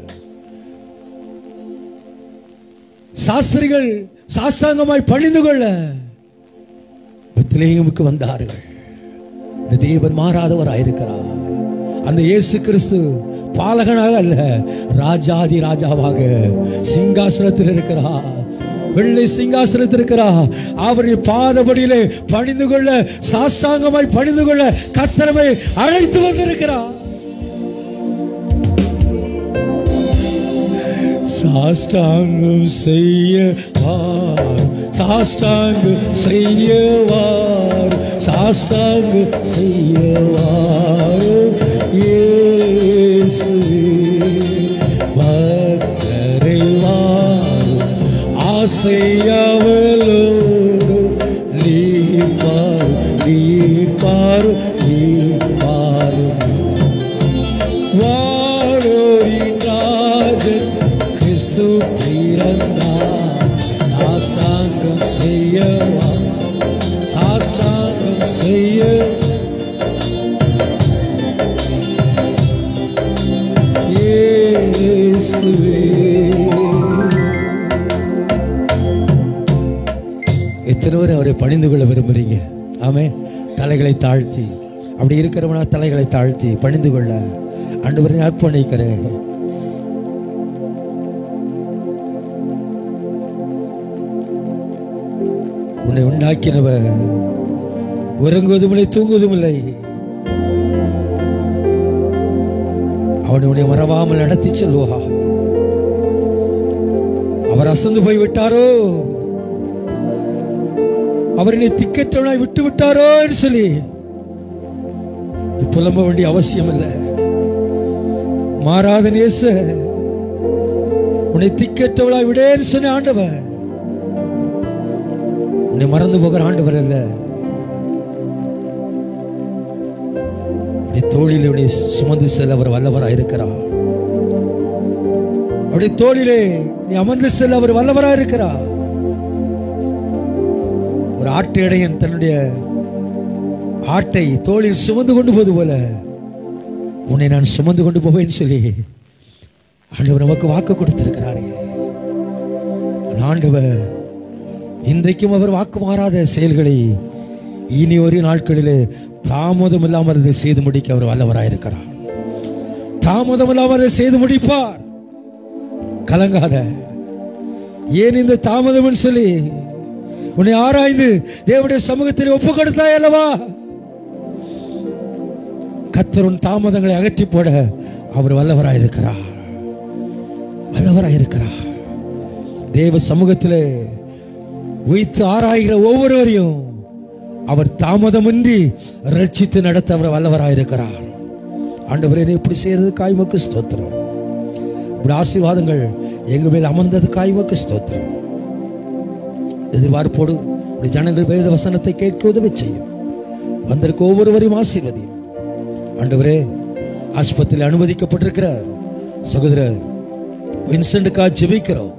சாஸ்திரிகள் சாஸ்தாங்கமாய் பணிந்து கொள்ள பெத்லேயமுக்கு வந்தார்கள் இந்த தேவன் மாறாதவராயிருக்கிறார் அந்த இயேசு கிறிஸ்து பாலகனாக அல்ல ராஜாதி ராஜாவாக சிங்காசனத்தில் இருக்கிறார் வெள்ளை சிங்காசனத்தில் இருக்கிறார் அவருடைய பாதபடியிலே பணிந்து கொள்ள சாஸ்தாங்கமாய் பணிந்து கொள்ள கத்தரமை அழைத்து வந்திருக்கிறார் சாஷ்டாங்கம் செய்யவார் சாஷ்டாங்கம் செய்யவார் சாஷ்டாங்கம் செய்யவார் இயேசுவே பக்தரை வாரும் ஆசையவளோடு நீப்பார் நீப்பார் நீப்பாரும் வாழோரின் ராஜன் கிறிஸ்து பிறந்தார் சாஸ்தாங்கம் செய்யவா சாஸ்தாங்கம் செய்ய எத்தனை பேர் அவரை பணிந்து கொள்ள விரும்புறீங்க ஆமே தலைகளை தாழ்த்தி அப்படி இருக்கிறவனா தலைகளை தாழ்த்தி பணிந்து கொள்ள ஆண்டவரை அர்ப்பணிக்கிறேன் உன்னை உண்டாக்கினவர் உறங்குவதும் இல்லை தூங்குவதும் இல்லை அவன் உன்னை மறவாமல் நடத்தி செல்வா அவர் அசந்து போய் விட்டாரோ அவர் என்னை திக்கற்றவனாய் விட்டு விட்டாரோ என்று சொல்லி நீ புலம்ப வேண்டிய அவசியம் இல்லை மாறாத நேச உன்னை திக்கற்றவளாய் விடேன்னு சொன்ன ஆண்டவர் உன்னை மறந்து போகிற ஆண்டவர் அல்ல உன்னை தோளில் உன்னை சுமந்து செல்ல அவர் வல்லவராய் இருக்கிறார் அவருடைய தோளிலே நீ அமர்ந்து செல்ல அவர் வல்லவராய் இருக்கிறார் ஒரு ஆட்டு இடையன் தன்னுடைய ஆட்டை தோளில் சுமந்து கொண்டு போவது போல உன்னை நான் சுமந்து கொண்டு போவேன்னு சொல்லி ஆண்டவர் நமக்கு வாக்கு கொடுத்திருக்கிறாரே அந்த ஆண்டவர் இன்றைக்கும் அவர் வாக்கு மாறாத செயல்களை இனி ஒரு நாட்களிலே தாமதம் இல்லாமல் அதை செய்து முடிக்க அவர் வல்லவராயிருக்கிறார் தாமதம் இல்லாமல் அதை செய்து முடிப்பார் கலங்காத ஏன் இந்த தாமதம்னு சொல்லி உன்னை ஆராய்ந்து தேவனுடைய சமூகத்தில் ஒப்பு கொடுத்தாய் அல்லவா கத்தர் உன் தாமதங்களை அகற்றி போட அவர் வல்லவராயிருக்கிறார் வல்லவராயிருக்கிறார் தேவ சமூகத்திலே வைத்து ஆராய்கிற ஒவ்வொருவரையும் அவர் தாமதமின்றி ரட்சித்து நடத்த அவர் வல்லவராயிருக்கிறார் ஆண்டவரே நீ இப்படி செய்யறது காய்மக்கு ஸ்தோத்திரம் இப்படி ஆசீர்வாதங்கள் எங்க மேல் அமர்ந்தது காய்மக்கு ஸ்தோத்திரம் எதிர்பார்ப்போடு இப்படி ஜனங்கள் வேத வசனத்தை கேட்க உதவி செய்யும் வந்திருக்க ஒவ்வொருவரையும் ஆசீர்வதியும் ஆண்டவரே ஆஸ்பத்திரியில் அனுமதிக்கப்பட்டிருக்கிற சகோதரர் வின்சென்ட்டுக்காக ஜெபிக்கிறோம்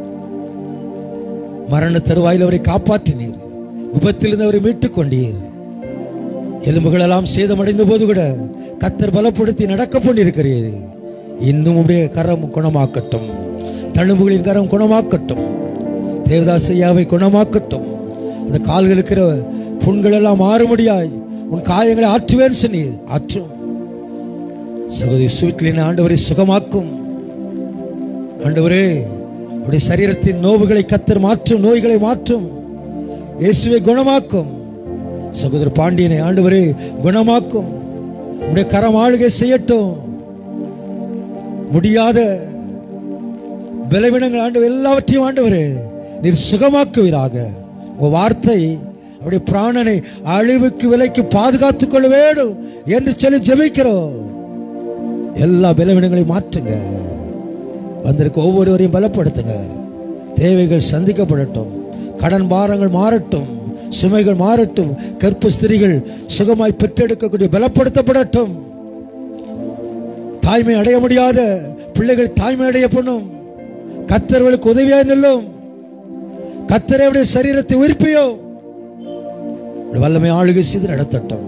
மரண தருவாயில் அவரை காப்பாற்றினீர் விபத்திலிருந்து அவரை மீட்டுக் கொண்டீர் எலும்புகள் எல்லாம் சேதமடைந்த போது கூட கத்தர் பலப்படுத்தி நடக்க பண்ணியிருக்கிறீர் இன்னும் உடைய கரம் குணமாக்கட்டும் தழும்புகளின் கரம் குணமாக்கட்டும் தேவதாசையாவை குணமாக்கட்டும் அந்த கால்கள் இருக்கிற புண்கள் எல்லாம் மாறுபடியாய் உன் காயங்களை ஆற்றுவேன் சொன்னீர் ஆற்றும் சகோதரி சுவிட்லின் ஆண்டவரை சுகமாக்கும் ஆண்டவரே அவருடைய சரீரத்தின் நோவுகளை கத்தர் மாற்றும் நோய்களை மாற்றும் இயேசுவை குணமாக்கும் சகோதரர் பாண்டியனை ஆண்டவரே குணமாக்கும் உடைய கரம் ஆளுகை செய்யட்டும் முடியாத பலவீனங்கள் ஆண்டு எல்லாவற்றையும் ஆண்டவரே நீர் சுகமாக்குவீராக உங்க வார்த்தை அவருடைய பிராணனை அழிவுக்கு விலைக்கு பாதுகாத்துக் கொள்ள வேண்டும் என்று சொல்லி ஜெபிக்கிறோம் எல்லா பலவீனங்களையும் மாற்றுங்க வந்திருக்க ஒவ்வொருவரையும் பலப்படுத்துங்க தேவைகள் சந்திக்கப்படட்டும் கடன் பாரங்கள் மாறட்டும் சுமைகள் மாறட்டும் கற்பு ஸ்திரிகள் சுகமாய் பெற்றெடுக்கக்கூடிய பலப்படுத்தப்படட்டும் தாய்மை அடைய முடியாத பிள்ளைகள் தாய்மை அடைய பண்ணும் கத்தர்களுக்கு உதவியா நில்லும் கத்தரையுடைய சரீரத்தை உயிர்ப்பியோ உடைய வல்லமை ஆளுகை செய்து நடத்தட்டும்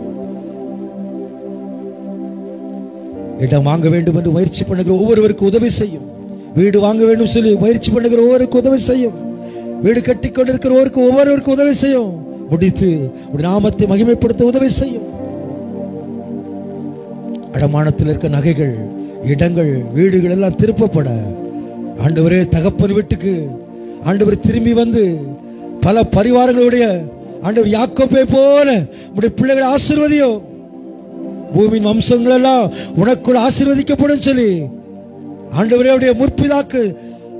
இடம் வாங்க வேண்டும் என்று முயற்சி பண்ணுகிற ஒவ்வொருவருக்கும் உதவி செய்யும் வீடு வாங்க வேண்டும் சொல்லி முயற்சி பண்ணுகிற ஒவ்வொருவருக்கும் உதவி செய்யும் வீடு கட்டி கொண்டிருக்கிறவருக்கு ஒவ்வொருவருக்கும் உதவி செய்யும் முடித்து உடைய நாமத்தை மகிமைப்படுத்த உதவி செய்யும் அடமானத்தில் இருக்க நகைகள் இடங்கள் வீடுகள் எல்லாம் திருப்பப்பட ஆண்டவரே தகப்பன் வீட்டுக்கு ஆண்டவர் திரும்பி வந்து பல பரிவாரங்களுடைய ஆண்டவர் யாக்கோப்பை போல உடைய பிள்ளைகளை ஆசீர்வதியோ பூமியின் வம்சங்கள் எல்லாம் உனக்குள் ஆசீர்வதிக்கப்படும் சொல்லி ஆண்டவரே உடைய முற்பிதாக்கு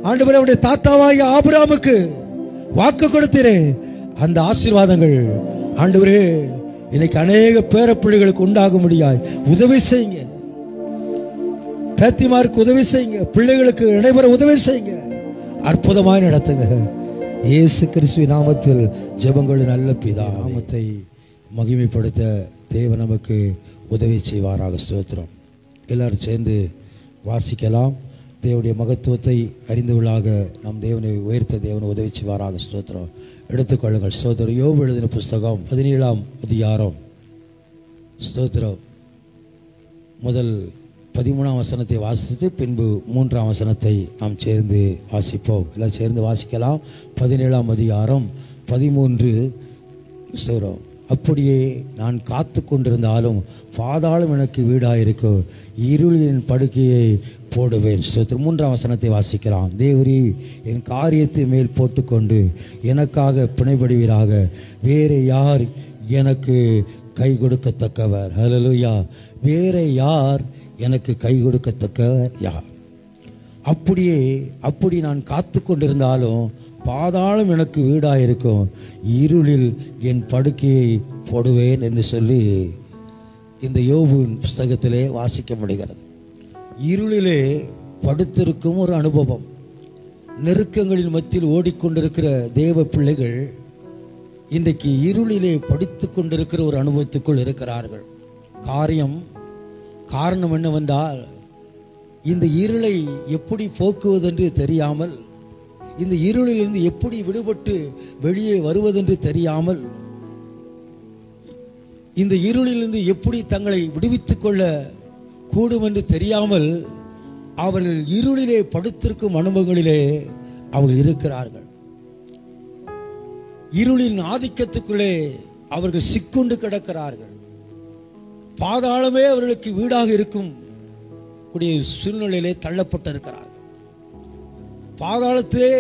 ஆண்டவரே அவருடைய தாத்தாவாகிய ஆபிராமுக்கு வாக்கு கொடுத்தீரே அந்த ஆசீர்வாதங்கள் ஆண்டவரே இன்னைக்கு அநேக பேரப்பிள்ளைகளுக்கு உண்டாக முடியாது உதவி செய்யுங்க பேத்திமாருக்கு உதவி செய்யுங்க பிள்ளைகளுக்கு நடைபெற உதவி செய்யுங்க அற்புதமாய் நடத்துங்க இயேசு கிறிஸ்துவ நாமத்தில் ஜெபங்கள் நல்ல பிதா நாமத்தை மகிமைப்படுத்த தேவன் நமக்கு உதவி செய்வாராக ஸ்தோத்திரம் எல்லாரும் சேர்ந்து வாசிக்கலாம் தேவனுடைய மகத்துவத்தை அறிந்தவர்களாக நம் தேவனை உயர்த்த தேவனை உதவி செய்வாராக ஸ்தோத்திரம் எடுத்துக்கொள்ளுங்கள் ஸ்தோத்திரம் யோபு எழுதின புஸ்தகம் பதினேழாம் அதிகாரம் ஸ்தோத்திரம் முதல் பதிமூணாம் வசனத்தை வாசித்து பின்பு மூன்றாம் வசனத்தை நாம் சேர்ந்து வாசிப்போம் எல்லாம் சேர்ந்து வாசிக்கலாம் பதினேழாம் அதிகாரம் பதிமூன்று ஸ்தோத்திரம் அப்படியே நான் காத்து கொண்டிருந்தாலும் பாதாளம் எனக்கு வீடாயிருக்கும் இருளின் படுக்கையை போடுவேன் ஸ்தோத்திரம் மூன்றாம் வசனத்தை வாசிக்கலாம் தேவரி என் காரியத்தை மேல் போட்டுக்கொண்டு எனக்காக பிணைபடுவீராக வேறு யார் எனக்கு கை கொடுக்கத்தக்கவர் ஹalleluya வேறு யார் எனக்கு கை கொடுக்கத்தக்கவர் யார் அப்படியே அப்படி நான் காத்து கொண்டிருந்தாலும் பாதாளம் எனக்கு வீடாயிருக்கும் இருளில் என் படுக்கையை போடுவேன் என்று சொல்லி இந்த யோபுவின் புஸ்தகத்திலே வாசிக்க முடிகிறது இருளிலே படுத்திருக்கும் ஒரு அனுபவம் நெருக்கங்களின் மத்தியில் ஓடிக்கொண்டிருக்கிற தேவ பிள்ளைகள் இன்றைக்கு இருளிலே படித்துக் கொண்டிருக்கிற ஒரு அனுபவத்துக்குள் இருக்கிறார்கள் காரியம் காரணம் என்னவென்றால் இந்த இருளை எப்படி போக்குவதென்று தெரியாமல் இந்த இருளிலிருந்து எப்படி விடுபட்டு வெளியே வருவதென்று தெரியாமல் இந்த இருளிலிருந்து எப்படி தங்களை விடுவித்துக் கொள்ள கூடும் என்று தெரியாமல் அவர்கள் இருளிலே படுத்திருக்கும் அனுபவங்களிலே அவர்கள் இருக்கிறார்கள் இருளின் ஆதிக்கத்துக்குள்ளே அவர்கள் சிக்குண்டு கிடக்கிறார்கள் பாதாளமே அவர்களுக்கு வீடாக இருக்கும் கூடிய சூழ்நிலையிலே தள்ளப்பட்டிருக்கிறார்கள் பாதாளத்திலே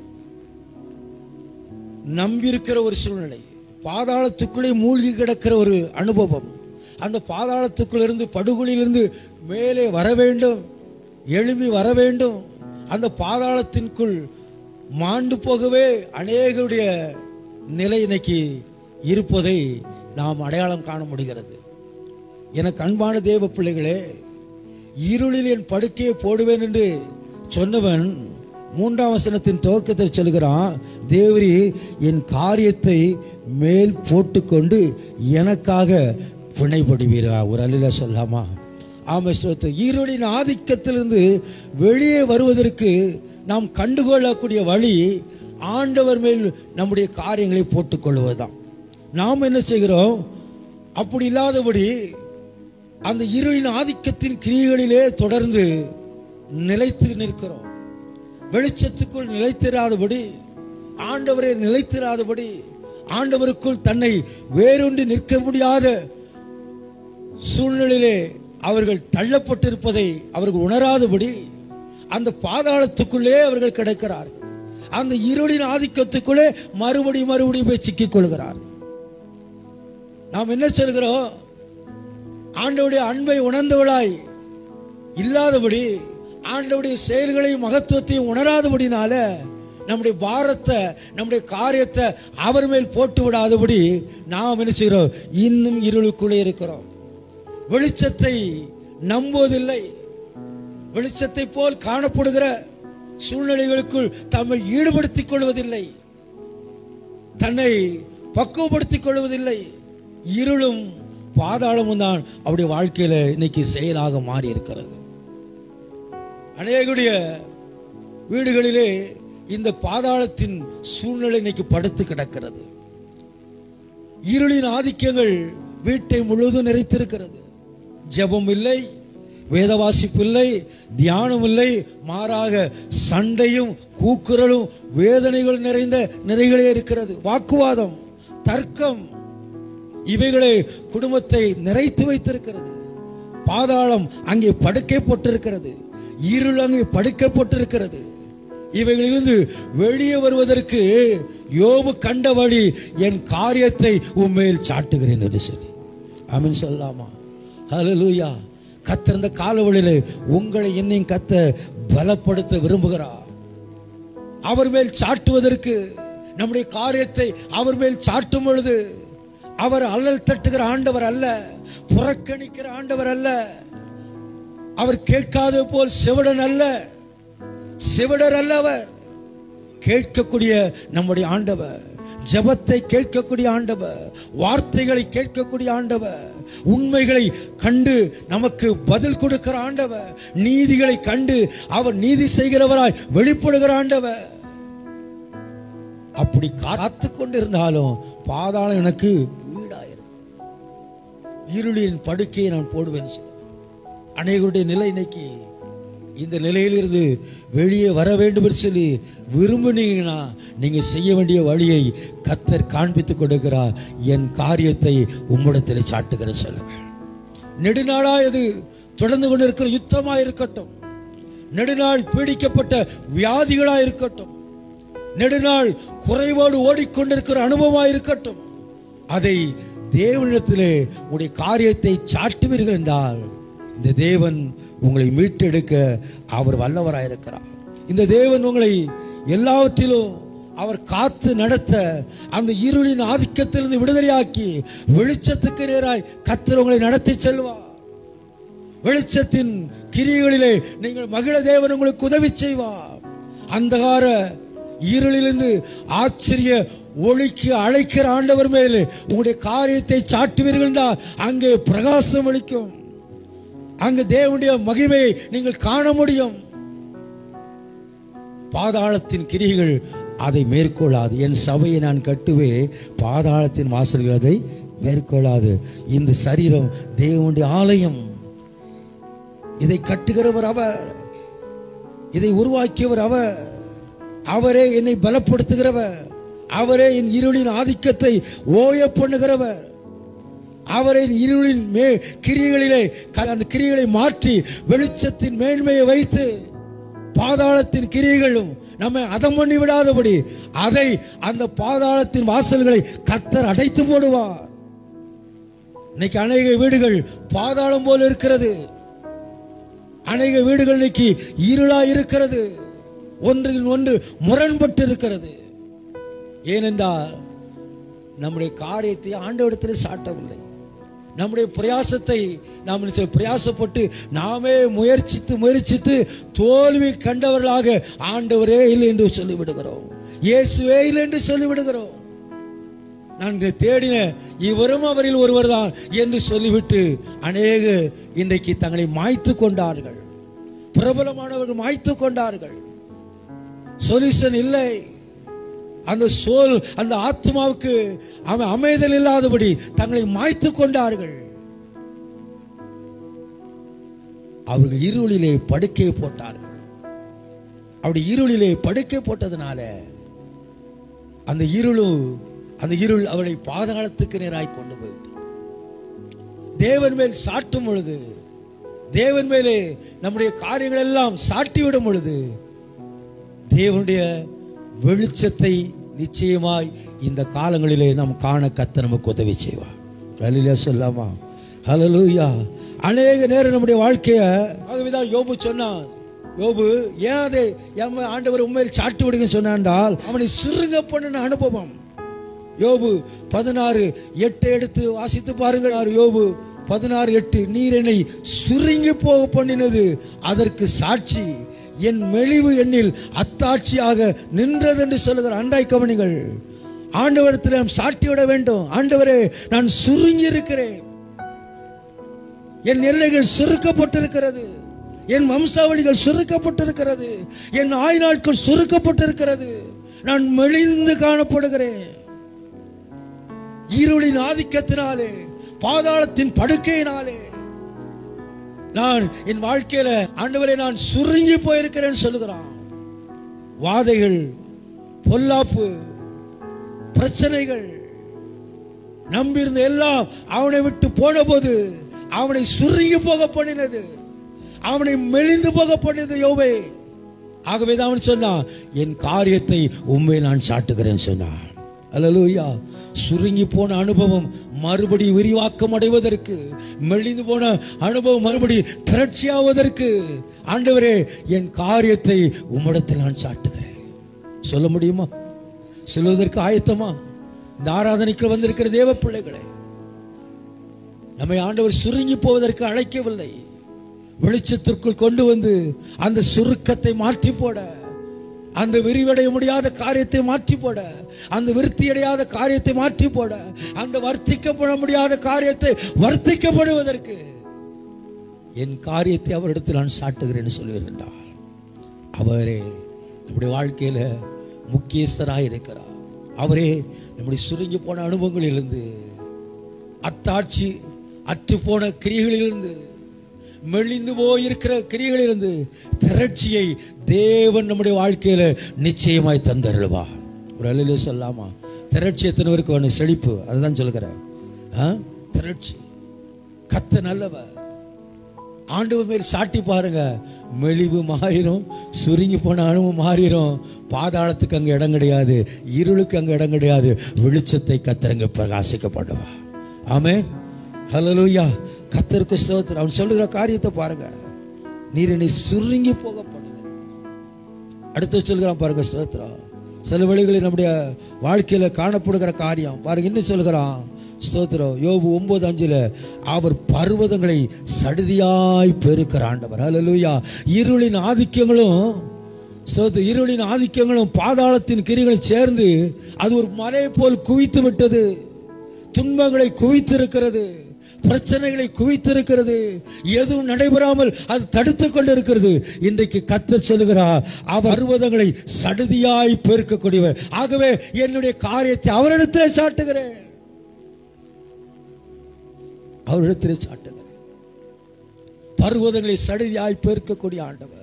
நம்பியிருக்கிற ஒரு சூழ்நிலை பாதாளத்துக்குள்ளே மூழ்கி கிடக்கிற ஒரு அனுபவம் அந்த பாதாளத்துக்குள்ள இருந்து படுகொலியிலிருந்து மேலே வர வேண்டும் எழும்பி வர வேண்டும் அந்த பாதாளத்தின்குள் மாண்டு போகவே அநேகருடைய நிலை இன்னைக்கு இருப்பதை நாம் அடையாளம் காண முடிகிறது எனக்கு அன்பான தேவ பிள்ளைகளே இருளில் என் படுக்கையை போடுவேன் என்று சொன்னவன் மூன்றாம் வசனத்தின் துவக்கத்தை சொல்கிறான் தேவரி என் காரியத்தை மேல் போட்டுக்கொண்டு எனக்காக பிணைப்படுவீரா ஒரு அலில சொல்லாமா ஆமை ஸ்தோத்திர இருளின் ஆதிக்கத்திலிருந்து வெளியே வருவதற்கு நாம் கண்டுகொள்ளக்கூடிய வழி ஆண்டவர் மேல் நம்முடைய காரியங்களை போட்டுக்கொள்வதுதான் நாம் என்ன செய்கிறோம் அப்படி இல்லாதபடி அந்த இருளின் ஆதிக்கத்தின் கிரியைகளிலே தொடர்ந்து நிலைத்து நிற்கிறோம் வெளிச்சத்துக்குள் நிலைத்திராதபடி ஆண்டவரை நிலைத்திராதபடி ஆண்டவருக்குள் தன்னை வேறொன்று நிற்க முடியாத சூழ்நிலையிலே அவர்கள் தள்ளப்பட்டிருப்பதை அவர்கள் உணராதபடி அந்த பாதாளத்துக்குள்ளே அவர்கள் கிடக்கிறார்கள் அந்த இருளின் ஆதிக்கத்துக்குள்ளே மறுபடி மறுபடியும் போய் சிக்கிக் கொள்கிறார் நாம் என்ன சொல்கிறோம் ஆண்டவருடைய அன்பை உணர்ந்தவளாய் இல்லாதபடி ஆண்டவருடைய செயல்களையும் மகத்துவத்தையும் உணராதபடினால நம்முடைய பாரத்தை நம்முடைய காரியத்தை அவர் மேல் போட்டு விடாதபடி நாம் என்ன செய்கிறோம் இன்னும் இருளுக்குள்ளே இருக்கிறோம் வெளிச்சத்தை நம்புவதில்லை வெளிச்சத்தை போல் காணப்படுகிற சூழ்நிலைகளுக்குள் தம்மை ஈடுபடுத்திக் கொள்வதில்லை தன்னை பக்குவப்படுத்திக் கொள்வதில்லை இருளும் பாதாளமும் தான் அவருடைய வாழ்க்கையில இன்னைக்கு செயலாக மாறி இருக்கிறது அநேகுடைய வீடுகளிலே இந்த பாதாளத்தின் சூழ்நிலை இன்னைக்கு படுத்து கிடக்கிறது இருளின் ஆதிக்கங்கள் வீட்டை முழுவதும் நிறைத்திருக்கிறது ஜெபம் இல்லை வேத வாசிப்பு இல்லை தியானம் இல்லை மாறாக சண்டையும் கூக்குரலும் வேதனைகள் நிறைந்த நிறைகளே இருக்கிறது வாக்குவாதம் தர்க்கம் இவைகளை குடும்பத்தை நிறைத்து வைத்திருக்கிறது பாதாளம் அங்கே படுக்கை போட்டிருக்கிறது இருள் அங்கே படுக்கை போட்டிருக்கிறது இவைகளிலிருந்து வெளியே வருவதற்கு யோபு கண்ட வழி என் காரியத்தை உண்மையில் சாட்டுகிறேன் என்று சொல்லி அமீன் சொல்லலாமா ஹalleluya கத்திருந்த காலவழியில உங்களை என்னையும் கத்த பலப்படுத்த விரும்புகிறார் அவர் மேல் சாட்டுவதற்கு நம்முடைய காரியத்தை அவர் மேல் சாட்டும் பொழுது அவர் அல்லல் தட்டுகிற ஆண்டவர் அல்ல புறக்கணிக்கிற ஆண்டவர் அல்ல அவர் கேட்காத போல் செவிடன் அல்ல செவிடர் அல்ல அவர் கேட்கக்கூடிய நம்முடைய ஆண்டவர் ஜெபத்தை கேட்கக்கூடிய ஆண்டவர் வார்த்தைகளை கேட்கக்கூடிய ஆண்டவர் உண்மைகளை கண்டு நமக்கு பதில் கொடுக்கிற ஆண்டவர் நீதிகளை கண்டு அவர் நீதி செய்கிறவராய் வெளிப்படுகிற ஆண்டவர் அப்படி காத்து கொண்டிருந்தாலும் பாதாளம் எனக்கு வீடாயிரும் இருளின் படுக்கையை நான் போடுவேன் சொல்ல அநேகருடைய நிலை இன்னைக்கு இந்த நிலையிலிருந்து வெளியே வர வேண்டும் என்று சொல்லி விரும்புனீங்கன்னா நீங்க செய்ய வேண்டிய வழியை கத்தர் காண்பித்துக் கொடுக்கிறார் என் காரியத்தை உம்மிடத்தில் சாட்டுகிற சொல்லுங்க நெடுநாளா இது தொடர்ந்து கொண்டிருக்கிற யுத்தமா இருக்கட்டும் நெடுநாள் பீடிக்கப்பட்ட வியாதிகளா இருக்கட்டும் நெடுநாள் குறைவோடு ஓடிக்கொண்டிருக்கிற அனுபவமாக இருக்கட்டும் அதை தேவனிடத்திலே உடைய காரியத்தை சாட்டுவீர்கள் என்றால் இந்த தேவன் உங்களை மீட்டெடுக்க அவர் வல்லவராயிருக்கிறார் இந்த தேவன் உங்களை எல்லாவற்றிலும் அவர் காத்து நடத்த அந்த இருளின் ஆதிக்கத்திலிருந்து விடுதலையாக்கி வெளிச்சத்துக்கு நேராய் கத்தர் உங்களை நடத்தி செல்வார் வெளிச்சத்தின் கிரிகளிலே நீங்கள் மகிழ தேவன் உங்களுக்கு உதவி செய்வார் அந்தகார இருளிலிருந்து ஆச்சரிய ஒளிக்கு அழைக்கிற ஆண்டவர் மேலே உங்களுடைய காரியத்தை சாட்டுவீர்கள் என்றால் அங்கே பிரகாசம் அளிக்கும் அங்கு தேவனுடைய மகிமையை நீங்கள் காண முடியும் பாதாளத்தின் கிரிகள் அதை மேற்கொள்ளாது என் சபையை நான் கட்டுவே பாதாளத்தின் வாசல்கள் அதை மேற்கொள்ளாது இந்த சரீரம் தேவனுடைய ஆலயம் இதை கட்டுகிறவர் அவர் இதை உருவாக்கியவர் அவர் அவரே என்னை பலப்படுத்துகிறவர் அவரே என் இருளின் ஆதிக்கத்தை ஓய பண்ணுகிறவர் அவரை இருளின் மே கிரிகளிலே க- அந்த கிரிகளை மாற்றி வெளிச்சத்தின் மேன்மையை வைத்து பாதாளத்தின் கிரியைகளும் நம்மை அதம் பண்ணி விடாதபடி அதை அந்த பாதாளத்தின் வாசல்களை கத்தர் அடைத்து போடுவார் இன்னைக்கு அநேக வீடுகள் பாதாளம் போல இருக்கிறது அநேக வீடுகள் இன்னைக்கு இருளா இருக்கிறது ஒன்றின் ஒன்று முரண்பட்டு இருக்கிறது ஏனென்றால் நம்முடைய காரியத்தை ஆண்டவரிடத்தில் சாட்டவில்லை நம்முடைய பிரயாசத்தை நாம் நிச்சயம் பிரயாசப்பட்டு நாமே முயற்சித்து முயற்சித்து தோல்வி கண்டவர்களாக ஆண்டவரே இல்லை என்று சொல்லிவிடுகிறோம் இயேசுவே இல்லை என்று சொல்லிவிடுகிறோம் நான் இதை தேடின இவரும் அவரில் ஒருவர்தான் என்று சொல்லிவிட்டு அநேக இன்றைக்கு தங்களை மாய்த்து கொண்டார்கள் பிரபலமானவர்கள் மாய்த்து கொண்டார்கள் சொல்யூஷன் இல்லை அந்த சோல் அந்த ஆத்மாவுக்கு அவன் அமைதல் இல்லாதபடி தங்களை மாய்த்து கொண்டார்கள் அவர்கள் இருளிலே படுக்கை போட்டார்கள் அப்படி இருளிலே படுக்கை போட்டதுனால அந்த இருளு அந்த இருள் அவளை பாதாளத்துக்கு நேராய் கொண்டு போயிட்டு தேவன் மேல் சாட்டும் பொழுது தேவன் மேலே நம்முடைய காரியங்கள் எல்லாம் சாட்டிவிடும் பொழுது தேவனுடைய வெளிச்சத்தை நிச்சயமாய் இந்த காலங்களிலே நாம் காண கத்த நமக்கு உதவி செய்வார் ஹalleluya சொல்லாமா ஹalleluya அநேக நேரம் நம்முடைய வாழ்க்கைய ஆகவேதான் யோபு சொன்னான் யோபு ஏன் அதை எம் ஆண்டவர் உண்மையில் சாட்டி விடுங்கன்னு சொன்னான்டால் அவனை சுருங்க பண்ணின அனுபவம் யோபு பதினாறு எட்டு எடுத்து வாசித்து பாருங்கள் ஆறு யோபு பதினாறு எட்டு நீர் என்னை சுருங்கி போக பண்ணினது அதற்கு சாட்சி என் மெலிவு எண்ணில் அத்தாட்சியாக நின்றது என்று சொல்லுகிற அன்றாய் கவனிகள் ஆண்டவரத்தில் நாம் சாட்டிவிட வேண்டும் ஆண்டவரே நான் சுருங்கி இருக்கிறேன் என் எல்லைகள் சுருக்கப்பட்டிருக்கிறது என் வம்சாவளிகள் சுருக்கப்பட்டிருக்கிறது என் ஆய்நாட்கள் சுருக்கப்பட்டிருக்கிறது நான் மெலிந்து காணப்படுகிறேன் இருளின் ஆதிக்கத்தினாலே பாதாளத்தின் படுக்கையினாலே நான் என் வாழ்க்கையில ஆண்டவரே நான் சுருங்கி போயிருக்கிறேன் சொல்லுகிறான் வாதைகள் பொல்லாப்பு பிரச்சனைகள் நம்பியிருந்த எல்லாம் அவனை விட்டு போன போது அவனை சுருங்கி போக பண்ணினது அவனை மெலிந்து போக பண்ணினது யோவே ஆகவே தான் அவன் சொன்னான் என் காரியத்தை உண்மை நான் சாட்டுகிறேன் சொன்னான் அல்லேலூயா சுருங்கி போன அனுபவம் மறுபடி விரிவாக்கம் அடைவதற்கு மெலிந்து போன அனுபவம் மறுபடி திரட்சியாவதற்கு ஆண்டவரே என் காரியத்தை உம்மிடத்தில் நான் சாட்டுகிறேன் சொல்ல முடியுமா சொல்வதற்கு ஆயத்தமா இந்த ஆராதனைக்கு வந்திருக்கிற தேவ பிள்ளைகளே நம்மை ஆண்டவர் சுருங்கி போவதற்கு அழைக்கவில்லை வெளிச்சத்திற்குள் கொண்டு வந்து அந்த சுருக்கத்தை மாற்றி போட அந்த விரிவடைய முடியாத காரியத்தை மாற்றி போட அந்த விருத்தி அடையாத காரியத்தை மாற்றி போட அந்த வர்த்திக்கப்பட முடியாத காரியத்தை வர்த்திக்கப்படுவதற்கு என் காரியத்தை அவரிடத்தில் நான் சாட்டுகிறேன் சொல்லுவேன் அவரே நம்முடைய வாழ்க்கையில முக்கியஸ்தராக இருக்கிறார் அவரே நம்முடைய சுருங்கி போன அனுபவங்களிலிருந்து அத்தாட்சி அற்று போன கிரிகளிலிருந்து மெலிந்து போயிருக்கிற கிரிகளிலிருந்து திரட்சியை தேவன் நம்முடைய வாழ்க்கையில நிச்சயமாய் தந்தருள்வா ஒரு அலையில சொல்லாமா திரட்சி எத்தனை பேருக்கு வேணும் செழிப்பு அதுதான் சொல்லுகிறேன் ஆ? திரட்சி கத்த நல்லவர் ஆண்டவர் மேல் சாட்டி பாருங்க மெலிவு மாறிடும் சுருங்கி போன அணுவும் மாறிடும் பாதாளத்துக்கு அங்க இடம் கிடையாது இருளுக்கு அங்க இடம் கிடையாது வெளிச்சத்தை கத்தரங்க பிரகாசிக்கப்படுவா ஆமே ஹalleluya கத்தருக்கு ஸ்தோத்திரம் அவன் சொல்லுகிற காரியத்தை பாருங்க நீர் என்னை சுருங்கி போக பண்ணுங்க அடுத்து சொல்கிறான் பாருங்க ஸ்தோத்திரம் சில வழிகளில் நம்முடைய வாழ்க்கையில காணப்படுகிற காரியம் பாருங்க இன்னும் சொல்கிறான் ஸ்தோத்திரம் யோபு ஒன்பது அஞ்சுல அவர் பர்வதங்களை சடுதியாய் பெருக்கிற ஆண்டவர் ஹalleluya இருளின் ஆதிக்கங்களும் ஸ்தோத்திரம் இருளின் ஆதிக்கங்களும் பாதாளத்தின் கிரிகளும் சேர்ந்து அது ஒரு மலை போல் குவித்து விட்டது துன்பங்களை குவித்திருக்கிறது பிரச்சனைகளை குவித்திருக்கிறது எதுவும் நடைபெறாமல் அது தடுத்துக் கொண்டிருக்கிறது இன்றைக்கு கத்த சொல்லுகிறார் அவர் பர்வதங்களை சடுதியாய் பெருக்கக்கூடியவர் ஆகவே என்னுடைய காரியத்தை அவரிடத்திலே சாட்டுகிறேன் அவரிடத்திலே சாட்டுகிறேன் பர்வதங்களை சடுதியாய் பெருக்கக்கூடிய ஆண்டவர்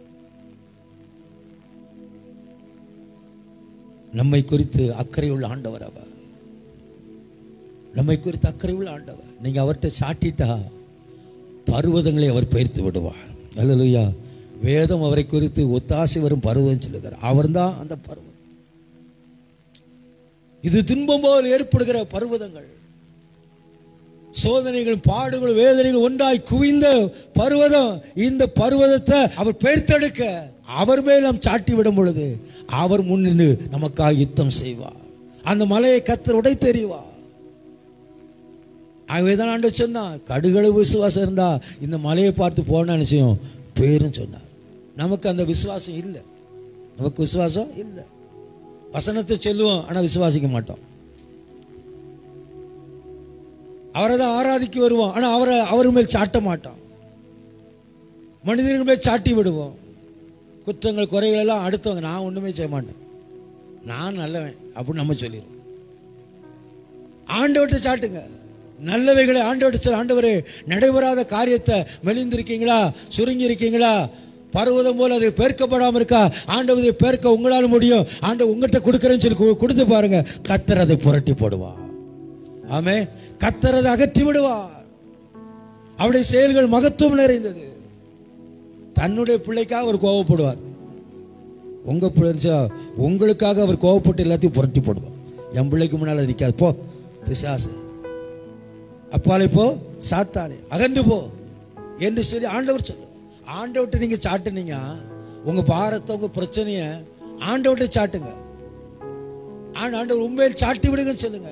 நம்மை குறித்து அக்கறை உள்ள ஆண்டவர் அவர் நம்மை குறித்து அக்கறை உள்ள ஆண்டவர் நீங்க அவர்கிட்ட சாட்டிட்டா பர்வதங்களை அவர் பெயர்த்து விடுவார் அல்லலுயா வேதம் அவரை குறித்து ஒத்தாசை வரும் பருவம் சொல்லுகிறார் அவர்தான் அந்த பருவம் இது துன்பம் போல் ஏற்படுகிற பர்வதங்கள் சோதனைகள் பாடுகள் வேதனைகள் ஒன்றாய் குவிந்த பர்வதம் இந்த பர்வதத்தை அவர் பெயர்த்தெடுக்க அவர் மேல் நாம் சாட்டி விடும் பொழுது அவர் முன்னின்று நமக்காக யுத்தம் செய்வார் அந்த மலையை கத்தர் உடை தெரிவார் ஆகவேதான் ஆண்டு சொன்னா கடுகளவு விசுவாசம் இருந்தா இந்த மலையை பார்த்து போன நிச்சயம் பேரும் சொன்னார் நமக்கு அந்த விசுவாசம் இல்லை நமக்கு விசுவாசம் இல்லை வசனத்தை சொல்லுவோம் ஆனா விசுவாசிக்க மாட்டோம் அவரை தான் ஆராதிக்க வருவோம் ஆனா அவரை அவர் மேல் சாட்ட மாட்டோம் மனிதர்கள் மேல் சாட்டி விடுவோம் குற்றங்கள் குறைகள் எல்லாம் அடுத்தவங்க நான் ஒண்ணுமே செய்ய மாட்டேன் நான் நல்லவன் அப்படின்னு நம்ம சொல்லிடுவோம் ஆண்டவர்கிட்ட சாட்டுங்க நல்லவைகளை ஆண்டவர்கிட்ட சொல்ல ஆண்டவரே நடைபெறாத காரியத்தை மெலிந்திருக்கீங்களா சுருங்கி இருக்கீங்களா பர்வதம் போல அது பெருக்கப்படாமல் இருக்கா ஆண்டவரை பெருக்க உங்களால் முடியும் ஆண்டவர் உங்கள்கிட்ட கொடுக்குறேன்னு சொல்லி கு- கொடுத்து பாருங்க கத்தர் அதை புரட்டி போடுவா ஆமே கத்தர் அதை அகற்றி விடுவார் அவருடைய செயல்கள் மகத்துவம் நிறைந்தது தன்னுடைய பிள்ளைக்காக அவர் கோவப்படுவார் உங்க பிள்ளை உங்களுக்காக அவர் கோவப்பட்டு எல்லாத்தையும் புரட்டி போடுவார் என் பிள்ளைக்கு முன்னால் நிற்காது போ பிசாசு அப்பாலே போ சாத்தானே அகன்று போ என்று சொல்லி ஆண்டவர் சொல்லு ஆண்டவர்கிட்ட நீங்க சாட்டுனீங்க உங்க பாரத்தை உங்க பிரச்சனைய ஆண்டவர்கிட்ட சாட்டுங்க ஆண்டு ஆண்டவர் உண்மையில் சாட்டி விடுங்கன்னு சொல்லுங்க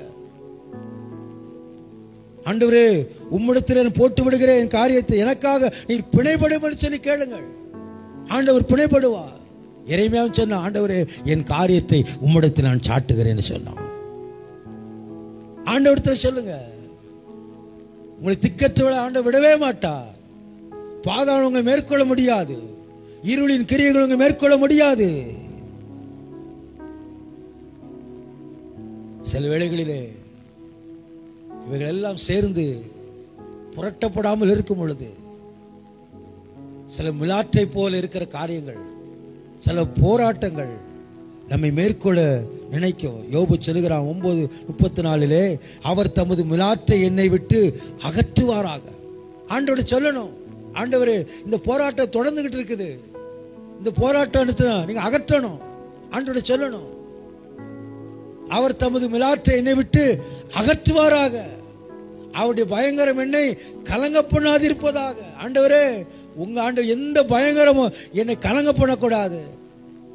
ஆண்டவரே உம்மிடத்தில் நான் போட்டு விடுகிறேன் என் காரியத்தை எனக்காக நீர் பிணைபடும் சொல்லி கேளுங்கள் ஆண்டவர் பிணைப்படுவார் இறைமையாவும் சொன்ன ஆண்டவரே என் காரியத்தை உம்மிடத்தில் நான் சாட்டுகிறேன்னு சொன்னான் ஆண்டவரத்தில் சொல்லுங்க உங்களை திக்கற்றவளை ஆண்டவர் விடவே மாட்டார் பாதாளம் உங்களை மேற்கொள்ள முடியாது இருளின் கிரியைகள் உங்களை மேற்கொள்ள முடியாது சில வேளைகளிலே இவைகள் எல்லாம் சேர்ந்து புரட்டப்படாமல் இருக்கும் பொழுது சில மிலாற்றை போல இருக்கிற காரியங்கள் சில போராட்டங்கள் நம்மை மேற்கொள்ள நினைக்கும் யோபு சொல்லுகிறான் ஒன்பது முப்பத்தி நாலிலே அவர் தமது மிலாற்றை என்னை விட்டு அகற்றுவாராக ஆண்டோட சொல்லணும் ஆண்டவரே இந்த போராட்டம் தொடர்ந்துகிட்டு இருக்குது இந்த போராட்டம் நீங்க அகற்றணும் ஆண்டோட சொல்லணும் அவர் தமது மிலாற்றை என்னை விட்டு அகற்றுவாராக அவருடைய பயங்கரம் என்னை கலங்க பண்ணாதிருப்பதாக ஆண்டவரே உங்க ஆண்டு எந்த பயங்கரமும் என்னை கலங்க பண்ணக்கூடாது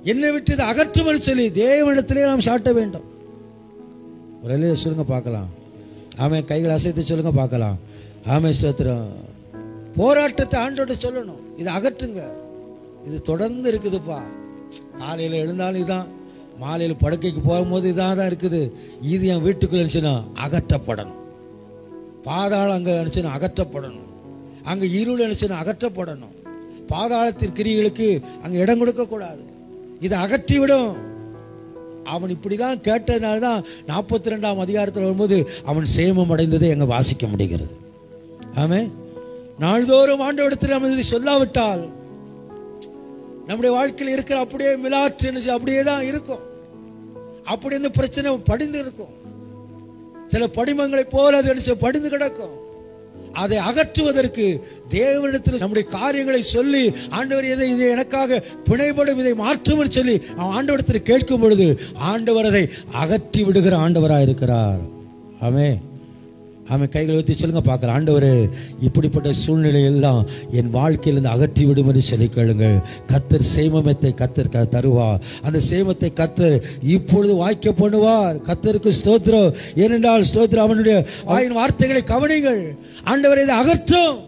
என்னை விட்டு இதை அகற்றும்னு சொல்லி தேவனிடத்திலே நாம் சாட்ட வேண்டும் ஒரு அல்லையா சொல்லுங்க பார்க்கலாம் ஆமே கைகளை அசைத்து சொல்லுங்க பார்க்கலாம் ஆமே ஸ்தோத்திரம் போராட்டத்தை ஆண்டோட சொல்லணும் இதை அகற்றுங்க இது தொடர்ந்து இருக்குதுப்பா காலையில் எழுந்தாலும் இதான் மாலையில் படுக்கைக்கு போகும்போது இதாக தான் இருக்குது இது என் வீட்டுக்குள்ள இருந்துச்சுன்னா அகற்றப்படணும் பாதாளம் அங்கே நினச்சுன்னா அகற்றப்படணும் அங்கே இருள் நினச்சுன்னா அகற்றப்படணும் பாதாளத்தின் கிரிகளுக்கு அங்கே இடம் கொடுக்கக்கூடாது இதை அகற்றிவிடும் அவன் இப்படிதான் கேட்டதுனால தான் நாற்பத்தி ரெண்டாம் அதிகாரத்தில் வரும்போது அவன் சேமம் அடைந்ததை எங்க வாசிக்க முடிகிறது ஆமே நாள்தோறும் ஆண்டவடத்தில் நம்ம இதை சொல்லாவிட்டால் நம்முடைய வாழ்க்கையில் இருக்கிற அப்படியே மிலாற்று என்ன செய்யும்? அப்படியே தான் இருக்கும் அப்படி இந்த பிரச்சனை படிந்து இருக்கும் சில படிமங்களை போல அது என்ன செய்யும்? படிந்து கிடக்கும் அதை அகற்றுவதற்கு தேவனிடத்தில் நம்முடைய காரியங்களை சொல்லி ஆண்டவர் இதை இதை எனக்காக பிணைபடும் இதை மாற்றும்னு சொல்லி அவன் ஆண்டவரிடத்தில் கேட்கும் பொழுது ஆண்டவர் அதை அகற்றி விடுகிற ஆண்டவராக இருக்கிறார் ஆமே ஆமே கைகளை ஊற்றி சொல்லுங்க பார்க்கலாம் ஆண்டவரே இப்படிப்பட்ட சூழ்நிலை எல்லாம் என் வாழ்க்கையிலிருந்து அகற்றி விடும் என்று சொல்லி கேளுங்கள் கத்தர் சேமத்தை கத்தர் க- தருவார் அந்த சேமத்தை கத்தர் இப்பொழுது வாய்க்க பண்ணுவார் கத்தருக்கு ஸ்தோத்திரம் ஏனென்றால் ஸ்தோத்திரம் அவனுடைய வாயின் வார்த்தைகளை கவனிங்கள் ஆண்டவர் இதை அகற்றும்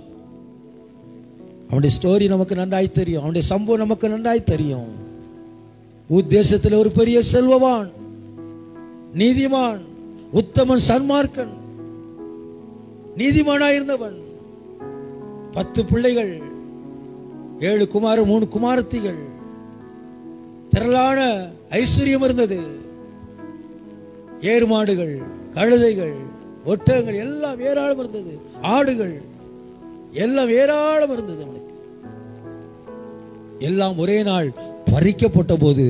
அவனுடைய ஸ்டோரி நமக்கு நன்றாய் தெரியும் அவனுடைய சம்பவம் நமக்கு நன்றாய் தெரியும் உத்தேசத்தில் ஒரு பெரிய செல்வவான் நீதிமான் உத்தமன் சன்மார்க்கன் நீதிமானாய் இருந்தவன் பத்து பிள்ளைகள் ஏழு குமார மூணு குமாரத்திகள் திரளான ஐஸ்வர்யம் இருந்தது ஏறு மாடுகள் கழுதைகள் ஒட்டகங்கள் எல்லாம் ஏராளம் இருந்தது ஆடுகள் எல்லாம் ஏராளம் இருந்தது அவனுக்கு எல்லாம் ஒரே நாள் பறிக்கப்பட்ட போது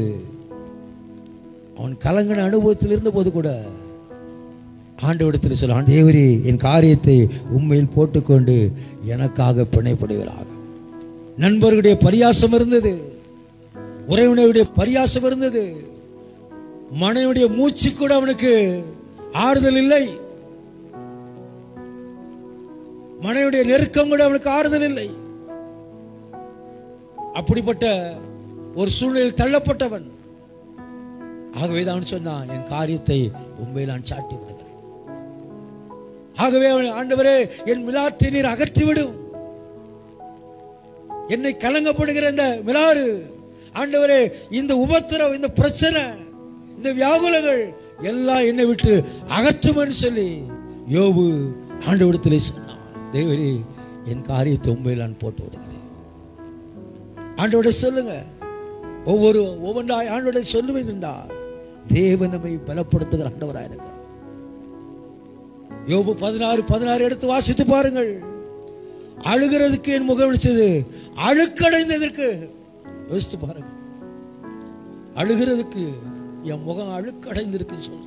அவன் கலங்கின அனுபவத்தில் இருந்த போது கூட ஆண்டவரிடத்தில் சொல்ல தேவரே என் காரியத்தை உண்மையில் போட்டுக்கொண்டு எனக்காக பிணைப்படுகிறாக நண்பர்களுடைய பரியாசம் இருந்தது உறவினருடைய பரியாசம் இருந்தது மனைவியுடைய மூச்சு கூட அவனுக்கு ஆறுதல் இல்லை மனைவியுடைய நெருக்கம் கூட அவனுக்கு ஆறுதல் இல்லை அப்படிப்பட்ட ஒரு சூழ்நிலையில் தள்ளப்பட்டவன் ஆகவே தான் சொன்னான் என் காரியத்தை உண்மையில் நான் சாட்டி விடுகிறேன் ஆகவே அவன் ஆண்டவரே என் மிலாற்றை நீர் அகற்றி விடும் என்னை கலங்கப்படுகிற இந்த மிலாறு ஆண்டவரே இந்த உபத்திரம் இந்த பிரச்சனை இந்த வியாகுலங்கள் எல்லாம் என்னை விட்டு அகற்றுமென்னு சொல்லி யோபு ஆண்டவரிடத்திலே சொன்னான் தேவரே என் காரியத்தை உண்மையில் நான் போட்டு விடுகிறேன் ஆண்டோட சொல்லுங்க ஒவ்வொரு ஒவ்வொன்றாய் ஆண்டோட சொல்லுவேன் என்றால் தேவன் நம்மை பலப்படுத்துகிற ஆண்டவராக இருக்கிறார் யோபு பதினாறு பதினாறு எடுத்து வாசித்து பாருங்கள் அழுகிறதுக்கு என் முகம் விழிச்சது அழுக்கடைந்ததற்கு யோசித்து பாருங்க அழுகிறதுக்கு என் முகம் அழுக்கடைந்திருக்குன்னு சொல்றேன்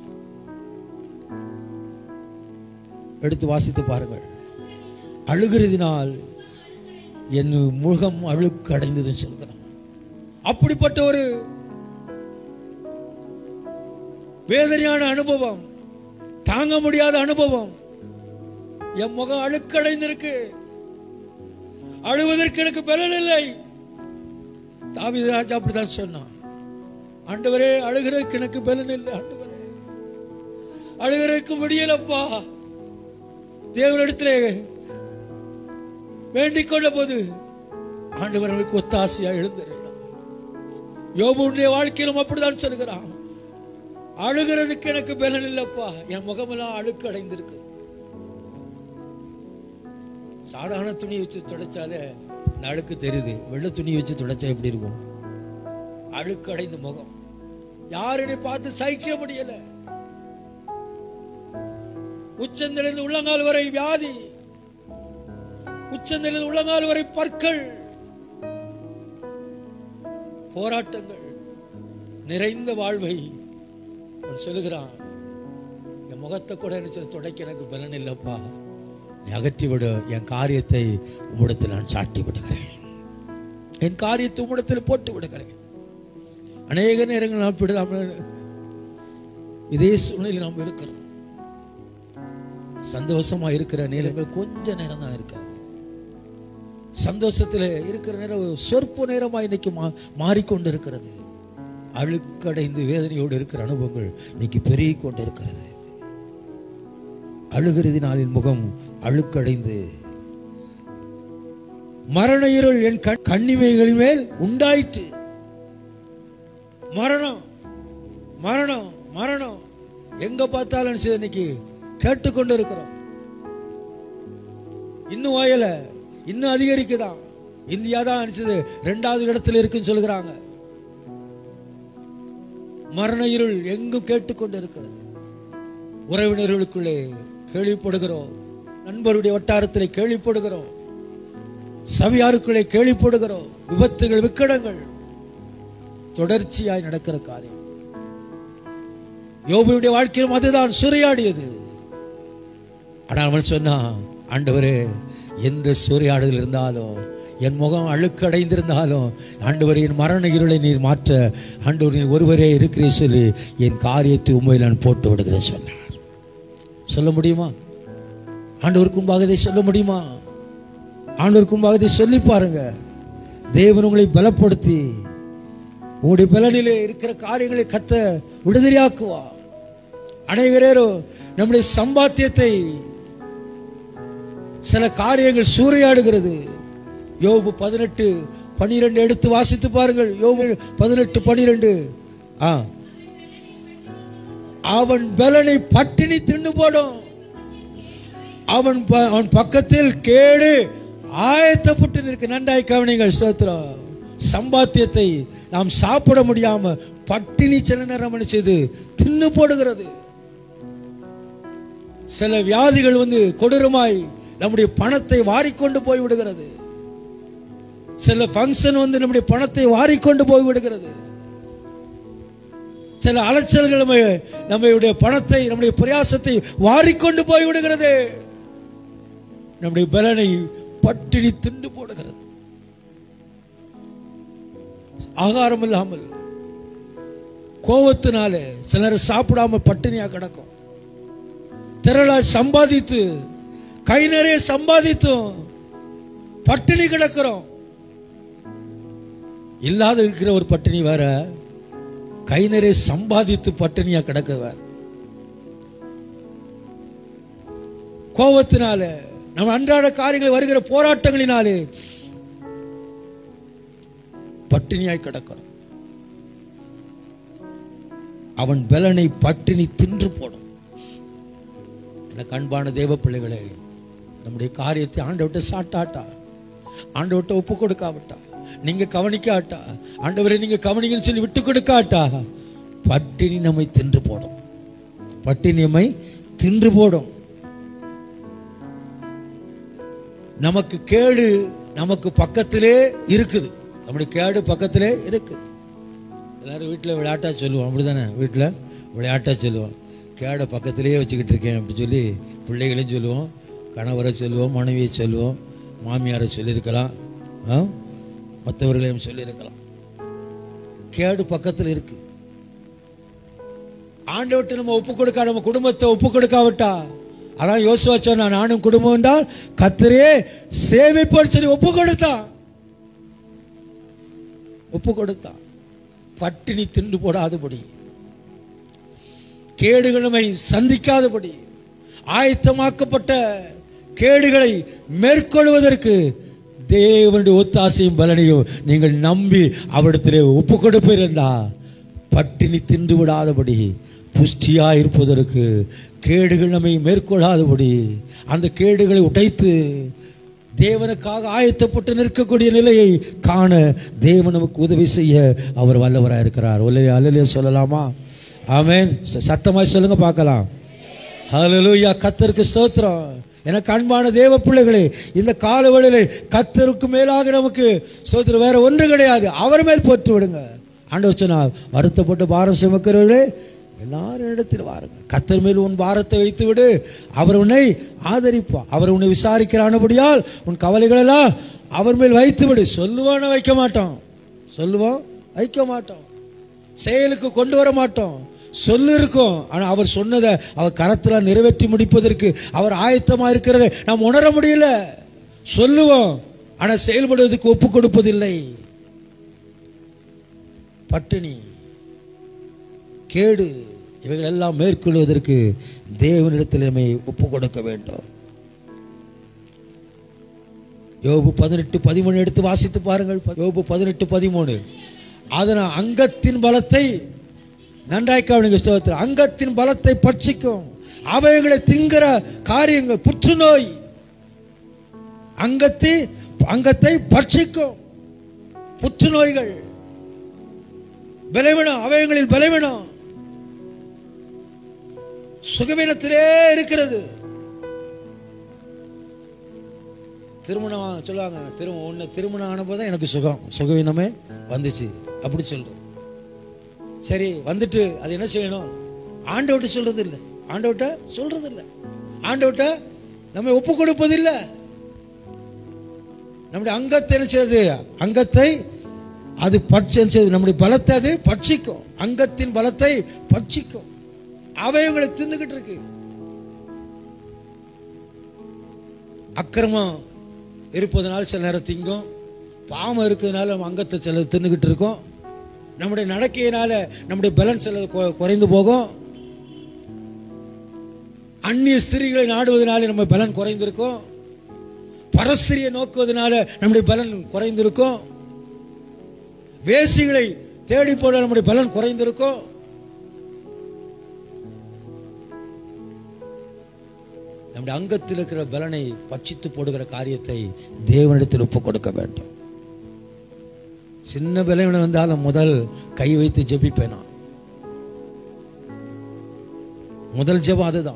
எடுத்து வாசித்து பாருங்கள் அழுகிறதினால் என் முகம் அழுக்கடைந்ததுன்னு சொல்கிறான் அப்படிப்பட்ட ஒரு வேதனையான அனுபவம் தாங்க முடியாத அனுபவம் என் முகம் அழுக்கடைந்திருக்கு அழுவதற்கு எனக்கு பலன் இல்லை தாவீது ராஜா அப்படிதான் சொன்னான் ஆண்டவரே அழுகிறதுக்கு எனக்கு பலன் இல்லை ஆண்டவரே அழுகிறதுக்கு முடியலப்பா தேவனிடத்திலே வேண்டிக் கொண்ட போது ஆண்டவர் அவனுக்கு ஒத்தாசையா எழுந்திருக்கிறான் யோபுடைய வாழ்க்கையிலும் அப்படிதான் சொல்கிறான் அழுகிறதுக்கு எனக்கு பலன் இல்லப்பா என் முகமெல்லாம் அழுக்கு அடைந்திருக்கு சாதாரண துணி வச்சு துடைச்சாலே இந்த அழுக்கு தெரியுது வெள்ளை துணி வச்சு துடைச்சா எப்படி இருக்கும் அழுக்கு அடைந்த முகம் யாருடைய பார்த்து சகிக்க முடியல உச்சந்திலிருந்து உள்ளங்கால் வரை வியாதி உச்சந்திலிருந்து உள்ளங்கால் வரை பற்கள் போராட்டங்கள் நிறைந்த வாழ்வை அவன் சொல்லுகிறான் என் முகத்தை கூட என்ன துடைக்க எனக்கு பலன் இல்லப்பா நீ அகற்றி விடு என் காரியத்தை உம்மிடத்தில் நான் சாட்டி விடுகிறேன் என் காரியத்தை உம்மிடத்தில் போட்டு விடுகிறேன் அநேக நேரங்கள் நாம் விடலாம் இதே சூழ்நிலையில் நாம் இருக்கிறோம் சந்தோஷமா இருக்கிற நேரங்கள் கொஞ்ச நேரம் தான் இருக்கிறது சந்தோஷத்தில் இருக்கிற நேரம் சொற்ப நேரமா இன்னைக்கு மா மாறிக்கொண்டு இருக்கிறது அழுக்கடைந்து வேதனையோடு இருக்கிற அனுபவங்கள் இன்னைக்கு பெருகி கொண்டு இருக்கிறது அழுகிறதினாலின் முகம் அழுக்கடைந்து மரண இருள் என் கண் கண்ணிமைகளின் மேல் உண்டாயிற்று மரணம் மரணம் மரணம் எங்க பார்த்தாலும் சரி இன்னைக்கு கேட்டுக்கொண்டு இருக்கிறோம் இன்னும் ஓயல இன்னும் அதிகரிக்குதான் இந்தியா தான் அனுப்பிச்சது ரெண்டாவது இடத்துல இருக்குன்னு சொல்லுகிறாங்க மரண இருள் எங்கும் கேட்டுக்கொண்டு இருக்கிறது உறவினர்களுக்குள்ளே கேள்விப்படுகிறோம் நண்பருடைய வட்டாரத்தில் கேள்விப்படுகிறோம் சவியாருக்குள்ளே கேள்விப்படுகிறோம் விபத்துகள் விக்கடங்கள் தொடர்ச்சியாய் நடக்கிற காரியம் யோபுடைய வாழ்க்கையிலும் அதுதான் சூறையாடியது ஆனால் அவன் சொன்னான் ஆண்டவரே எந்த சூறையாடுதல் இருந்தாலும் என் முகம் அழுக்கடைந்திருந்தாலும் ஆண்டவர் என் மரண இருளை நீர் மாற்ற ஆண்டவர் நீர் ஒருவரே இருக்கிறே சொல்லி என் காரியத்தை உண்மையில் நான் போட்டு விடுகிறேன் சொன்னார் சொல்ல முடியுமா ஆண்டவருக்கு முன்பாக இதை சொல்ல முடியுமா ஆண்டவருக்கு முன்பாக இதை சொல்லி பாருங்க தேவன் உங்களை பலப்படுத்தி உங்களுடைய பலனிலே இருக்கிற காரியங்களை கத்த விடுதலையாக்குவா அநேகரேரோ நம்முடைய சம்பாத்தியத்தை சில காரியங்கள் சூறையாடுகிறது யோபு பதினெட்டு பனிரெண்டு எடுத்து வாசித்து பாருங்கள் யோபு பதினெட்டு பனிரெண்டு ஆ அவன் பலனை பட்டினி தின்னு போடும் அவன் ப- அவன் பக்கத்தில் கேடு ஆயத்தப்பட்டு நிற்க நன்றாய் கவனிங்கள் ஸ்தோத்திரம் சம்பாத்தியத்தை நாம் சாப்பிட முடியாம பட்டினி சில நேரம் என்ன செய்து தின்னு போடுகிறது சில வியாதிகள் வந்து கொடூரமாய் நம்முடைய பணத்தை வாரிக்கொண்டு போய் விடுகிறது சில ஃபங்க்ஷன் வந்து நம்முடைய பணத்தை வாரிக்கொண்டு போய் விடுகிறது சில அலைச்சல்கள் நம்ம நம்முடைய பணத்தை நம்முடைய பிரயாசத்தை வாரிக்கொண்டு போய் விடுகிறது நம்முடைய பலனை பட்டினி திண்டு போடுகிறது ஆகாரம் இல்லாமல் கோபத்தினால சிலர் சாப்பிடாம பட்டினியா கிடக்கும் திரளா சம்பாதித்து கை நிறைய சம்பாதித்தும் பட்டினி கிடக்கிறோம் இல்லாத இருக்கிற ஒரு பட்டினி வேற கை நிறைய சம்பாதித்து பட்டினியா கிடக்க வேற கோபத்தினால நம்ம அன்றாட காரியங்கள் வருகிற போராட்டங்களினாலே பட்டினியாய் கிடக்கிறோம் அவன் பலனை பட்டினி தின்று போடும் எனக்கு அன்பான தேவ பிள்ளைகளே நம்முடைய காரியத்தை ஆண்டவட்ட சாட்டாட்டா ஆண்டவட்ட ஒப்பு கொடுக்காவிட்டா நீங்க கவனிக்காட்டா ஆண்டவரை நீங்க கவனிங்கன்னு சொல்லி விட்டு கொடுக்காட்டா பட்டினி நம்மை தின்று போடும் பட்டினி நம்மை தின்று போடும் நமக்கு கேடு நமக்கு பக்கத்திலே இருக்குது நம்முடைய கேடு பக்கத்திலே இருக்குது எல்லாரும் வீட்டில் விளையாட்டா சொல்லுவோம் அப்படிதானே வீட்டில் விளையாட்டா சொல்லுவோம் கேடை பக்கத்திலேயே வச்சுக்கிட்டு இருக்கேன் அப்படி சொல்லி பிள்ளைகளையும் சொல்லுவோம் கணவரை சொல்லுவோம் மனைவியை சொல்லுவோம் மாமியாரை சொல்லியிருக்கலாம் ஆ மற்றவர்களையும் சொல்லியிருக்கலாம் கேடு பக்கத்தில் இருக்கு ஆண்டவர்கிட்ட நம்ம ஒப்பு கொடுக்க நம்ம குடும்பத்தை ஒப்பு கொடுக்காவிட்டா அதான் யோசுவா சொன்னா நானும் குடும்பம் என்றால் கத்தரே சேமிப்போர் சொல்லி ஒப்பு கொடுத்தான் ஒப்பு கொடுத்தான் பட்டினி தின்று போடாதபடி கேடுகள் நம்மை சந்திக்காதபடி ஆயத்தமாக்கப்பட்ட கேடுகளை மேற்கொள்வதற்கு தேவனுடைய ஒத்தாசையும் பலனையும் நீங்கள் நம்பி அவரிடத்திலே ஒப்பு கொடுப்பீர்களா பட்டினி தின்று விடாதபடி புஷ்டியா இருப்பதற்கு கேடுகள் நம்மை மேற்கொள்ளாதபடி அந்த கேடுகளை உடைத்து தேவனுக்காக ஆயத்தப்பட்டு நிற்கக்கூடிய நிலையை காண தேவன் நமக்கு உதவி செய்ய அவர் வல்லவராக இருக்கிறார் ஒல்லையா அல்லலையா சொல்லலாமா ஆமென் ச- சத்தமாய் சொல்லுங்க பார்க்கலாம் ஹalleluya கத்தருக்கு ஸ்தோத்திரம் எனக்கு அன்பான தேவ பிள்ளைகளே இந்த காலவெளியிலே கத்தருக்கு மேலாக நமக்கு ஸ்தோத்திரம் வேற ஒன்று கிடையாது அவர் மேல் போட்டு விடுங்க ஆண்டவர் சொன்னார் வருத்தப்பட்டு பாரம் சுமக்கிறவர்களே எல்லாரும் இடத்தில் வாருங்க கத்தர் மேல் உன் பாரத்தை வைத்து விடு அவர் உன்னை ஆதரிப்பார் அவர் உன்னை விசாரிக்கிறானபடியால் உன் கவலைகளெல்லாம் அவர் மேல் வைத்து விடு சொல்லுவான வைக்க மாட்டோம் சொல்லுவோம் வைக்க மாட்டோம் செயலுக்கு கொண்டு வர மாட்டோம் சொல்லு இருக்கும் ஆனா அவர் சொன்னதை அவர் கரத்துல நிறைவேற்றி முடிப்பதற்கு அவர் ஆயத்தமா இருக்கிறதை நாம் உணர முடியல சொல்லுவோம் ஆனா செயல்படுவதற்கு ஒப்பு கொடுப்பதில்லை பட்டினி கேடு இவைகள் எல்லாம் மேற்கொள்வதற்கு தேவனிடத்தில் நம்மை ஒப்பு கொடுக்க வேண்டும் யோபு பதினெட்டு பதிமூணு எடுத்து வாசித்து பாருங்கள் யோபு பதினெட்டு பதிமூணு அதனால் அங்கத்தின் பலத்தை நன்றாய் கவனிங்க ஸ்தோத்திரம் அங்கத்தின் பலத்தை பட்சிக்கும் அவைகளை திங்கிற காரியங்கள் புற்றுநோய் அங்கத்தை அங்கத்தை பட்சிக்கும் புற்றுநோய்கள் பலவீனம் அவயங்களில் பலவீனம் சுகவீனத்திலே இருக்கிறது திருமணம் சொல்லுவாங்க திருமணம் ஒன்று திருமணம் ஆனப்போ தான் எனக்கு சுகம் சுகவீனமே வந்துச்சு அப்படி சொல்றோம் சரி வந்துட்டு அது என்ன செய்யணும் ஆண்டவட்ட சொல்றது இல்லை ஆண்டவட்ட சொல்றது இல்லை ஆண்டவட்ட நம்ம ஒப்பு கொடுப்பதில்லை நம்முடைய அங்கத்தை என்ன செய்யுது அங்கத்தை அது பட்ச செய்து நம்முடைய பலத்தை அது பட்சிக்கும் அங்கத்தின் பலத்தை பட்சிக்கும் அவயங்களை தின்னுகிட்டு இருக்கு அக்கிரமம் இருப்பதனால சில நேரம் திங்கும் பாவம் இருக்கிறதுனால நம்ம அங்கத்தை சில தின்னுகிட்டு இருக்கோம் நம்முடைய நடக்கையினால நம்முடைய பலன் சில கொ- குறைந்து போகும் அந்நிய ஸ்திரீகளை நாடுவதனால நம்ம பலன் குறைந்திருக்கும் பரஸ்திரியை நோக்குவதனால நம்முடைய பலன் குறைந்திருக்கும் வேசிகளை தேடி போட நம்முடைய பலன் குறைந்திருக்கும் நம்முடைய அங்கத்தில் இருக்கிற பலனை பட்சித்து போடுகிற காரியத்தை தேவனிடத்தில் ஒப்பு கொடுக்க வேண்டும் சின்ன பலவீனம் வந்தாலும் முதல் கை வைத்து ஜெபிப்பேன் நான் முதல் ஜெபம் அதுதான்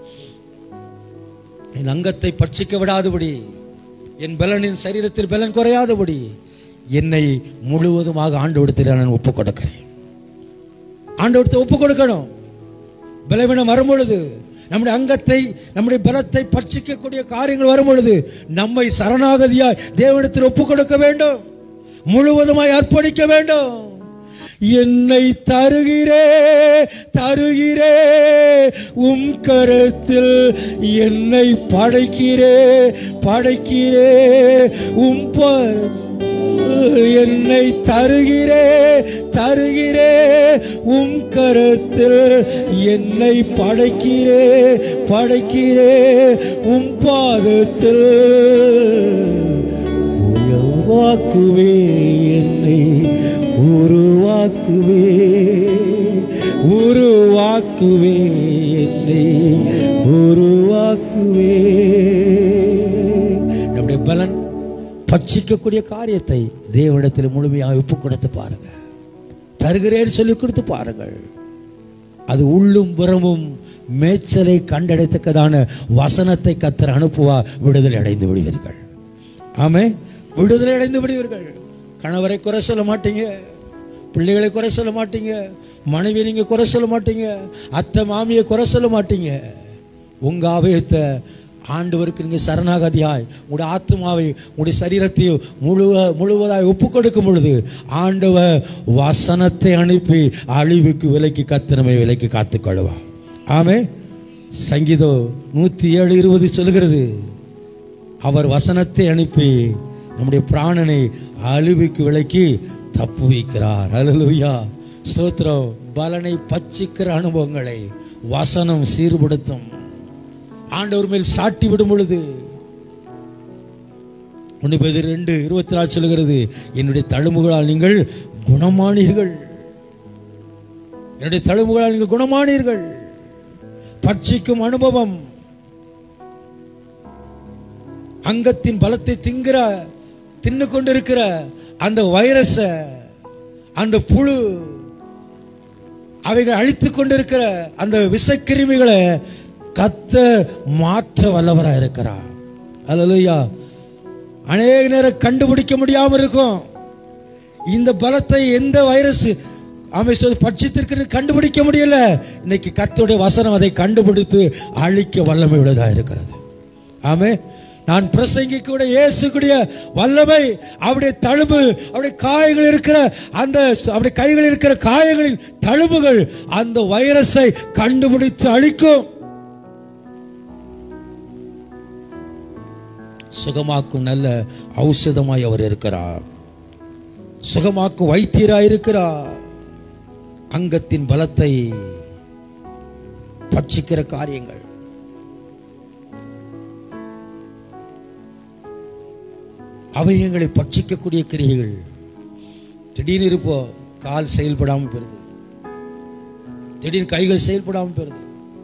என் அங்கத்தை பட்சிக்க விடாதபடி என் பலனின் சரீரத்தில் பலன் குறையாதபடி என்னை முழுவதுமாக ஆண்டவடத்தில் நான் ஒப்பு கொடுக்கிறேன் ஆண்டவரத்தை ஒப்பு கொடுக்கணும் பலவீனம் வரும் பொழுது நம்முடைய அங்கத்தை நம்முடைய பலத்தை பட்சிக்கக்கூடிய காரியங்கள் வரும் பொழுது நம்மை சரணாகதியாய் தேவனிடத்தில் ஒப்பு கொடுக்க வேண்டும் முழுவதுமாய் அர்ப்பணிக்க வேண்டும் என்னை தருகிறே தருகிறே உம் கருத்தில் என்னை படைக்கிறே படைக்கிறே உம் ப- என்னை தருகிறே தருகிறே உம் கருத்தில் என்னை படைக்கிறே படைக்கிறே உம் பாதத்தில் உருவாக்குவே என்னை உருவாக்குவே உருவாக்குவே என்னை உருவாக்குவே நம்முடைய பலன் பட்சிக்கக்கூடிய காரியத்தை தேவனிடத்தில் முழுமையாக ஒப்பு கொடுத்து பாருங்க தருகிறேன்னு சொல்லி கொடுத்து பாருங்கள் அது உள்ளும் புறமும் மேய்ச்சலை கண்டடைத்தக்கதான வசனத்தை கத்தர் அனுப்புவா விடுதலை அடைந்து விடுவீர்கள் ஆமே விடுதலை அடைந்து விடுவீர்கள் கணவரை குறை சொல்ல மாட்டீங்க பிள்ளைகளை குறை சொல்ல மாட்டீங்க மனைவி நீங்க குறை சொல்ல மாட்டீங்க அத்தை மாமியை குறை சொல்ல மாட்டீங்க உங்க ஆபயத்தை ஆண்டவருக்கு நீங்க சரணாகதியாய் உங்களுடைய ஆத்மாவை உங்களுடைய சரீரத்தையும் முழுவ முழுவதாய் ஒப்பு கொடுக்கும் பொழுது ஆண்டவர் வசனத்தை அனுப்பி அழிவுக்கு விலைக்கு கத்திரமை விலைக்கு காத்துக்கொள்வா ஆமே சங்கீதம் நூத்தி ஏழு இருபது சொல்கிறது அவர் வசனத்தை அனுப்பி நம்முடைய பிராணனை அழிவுக்கு விலைக்கு தப்பு வைக்கிறார் அல்லேலூயா ஸ்தோத்திரம் பலனை பச்சிக்கிற அனுபவங்களை வசனம் சீர்படுத்தும் ஆண்டவர் மேல் சாட்டி விடும் பொழுது ஒன்று பேர் ரெண்டு இருபத்தி நாலு சொல்லுகிறது என்னுடைய தழும்புகளால் நீங்கள் குணமானீர்கள் என்னுடைய தழும்புகளால் நீங்கள் குணமானீர்கள் பட்சிக்கும் அனுபவம் அங்கத்தின் பலத்தை திங்கிற தின்னு கொண்டிருக்கிற அந்த வைரஸ அந்த புழு அவைகள் அழித்து கொண்டிருக்கிற அந்த விஷக்கிருமிகளை கத்த மாற்ற வல்லவராக இருக்கிறார் அல்லேலூயா அநேக நேரம் கண்டுபிடிக்க முடியாம இருக்கும் இந்த பலத்தை எந்த வைரஸ் ஆமை சொல்லி பட்சத்திற்கு கண்டுபிடிக்க முடியல இன்னைக்கு கர்த்தருடைய வசனம் அதை கண்டுபிடித்து அழிக்க வல்லமை உள்ளதா இருக்கிறது ஆமே நான் பிரசங்கிக்கூட இயேசுக்குடைய வல்லமை அவருடைய தழும்பு அவருடைய காயங்கள் இருக்கிற அந்த அவருடைய கைகள் இருக்கிற காயங்களின் தழும்புகள் அந்த வைரஸை கண்டுபிடித்து அழிக்கும் சுகமாக்கும் நல்ல ஔஷதமாய் அவர் இருக்கிறார் சுகமாக்கும் வைத்தியராய் இருக்கிறார் அங்கத்தின் பலத்தை பட்சிக்கிற காரியங்கள் அவயங்களை பட்சிக்கக்கூடிய கிரியைகள் திடீர்னு இருப்போ கால் செயல்படாமல் போயிருது திடீர்னு கைகள் செயல்படாமல் போயிருது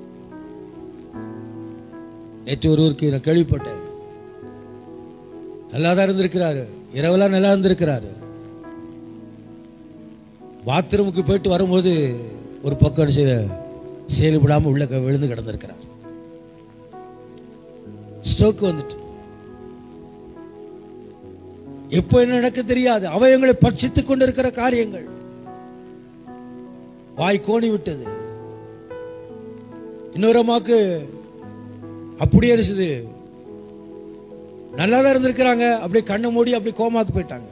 நேற்று ஒருவருக்கு நான் கேள்விப்பட்டேன் நல்லா தான் இருந்திருக்கிறாரு இரவெல்லாம் நல்லா இருந்திருக்கிறாரு பாத்ரூமுக்கு போயிட்டு வரும்போது ஒரு பக்கம் செ- செயல்படாம உள்ள க- விழுந்து கிடந்திருக்கிறார் ஸ்ட்ரோக் வந்துட்டு எப்போ என்ன நடக்க தெரியாது அவயங்களை பட்சித்துக் கொண்டிருக்கிற காரியங்கள் வாய் கோணி விட்டது இன்னொரு அம்மாக்கு அப்படியே இருந்துச்சு நல்லா தான் இருந்திருக்கிறாங்க அப்படியே கண்ணை மூடி அப்படி கோமாக்கு போயிட்டாங்க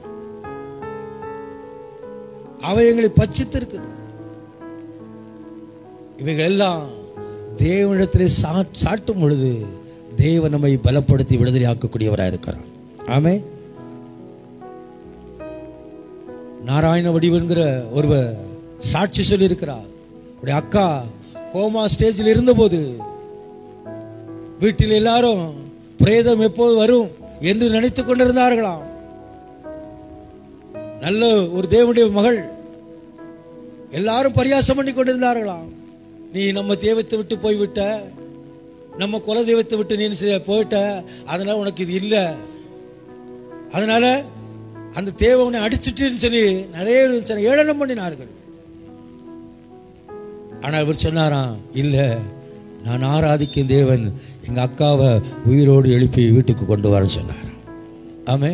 அவயங்களை பட்சித்து இருக்குது இவைகள் எல்லாம் தேவனிடத்திலே சா- சாட்டும் பொழுது தேவன் நம்மை பலப்படுத்தி விடுதலை ஆக்கக்கூடியவராக இருக்கிறார் ஆமே நாராயண வடிவன்கிற ஒருவர் சாட்சி சொல்லியிருக்கிறார் உடைய அக்கா கோமா ஸ்டேஜில் இருந்தபோது வீட்டில் எல்லாரும் பிரேதம் எப்போது வரும் என்று நினைத்துக் கொண்டிருந்தார்களாம் நல்ல ஒரு தேவனுடைய மகள் எல்லாரும் பரியாசம் பண்ணி கொண்டிருந்தார்களாம் நீ நம்ம தெய்வத்தை விட்டு போய்விட்ட நம்ம குல தெய்வத்தை விட்டு நீ என்ன செய்ய போயிட்ட அதனால உனக்கு இது இல்லை அதனால அந்த தேவை உன்னை அடிச்சிட்டுன்னு சொல்லி நிறைய பேர் சொன்ன- ஏளனம் பண்ணினார்கள் ஆனால் இவர் சொன்னாராம் இல்ல நான் ஆராதிக்கும் தேவன் எங்க அக்காவை உயிரோடு எழுப்பி வீட்டுக்கு கொண்டு வரேன்னு சொன்னாராம் ஆமே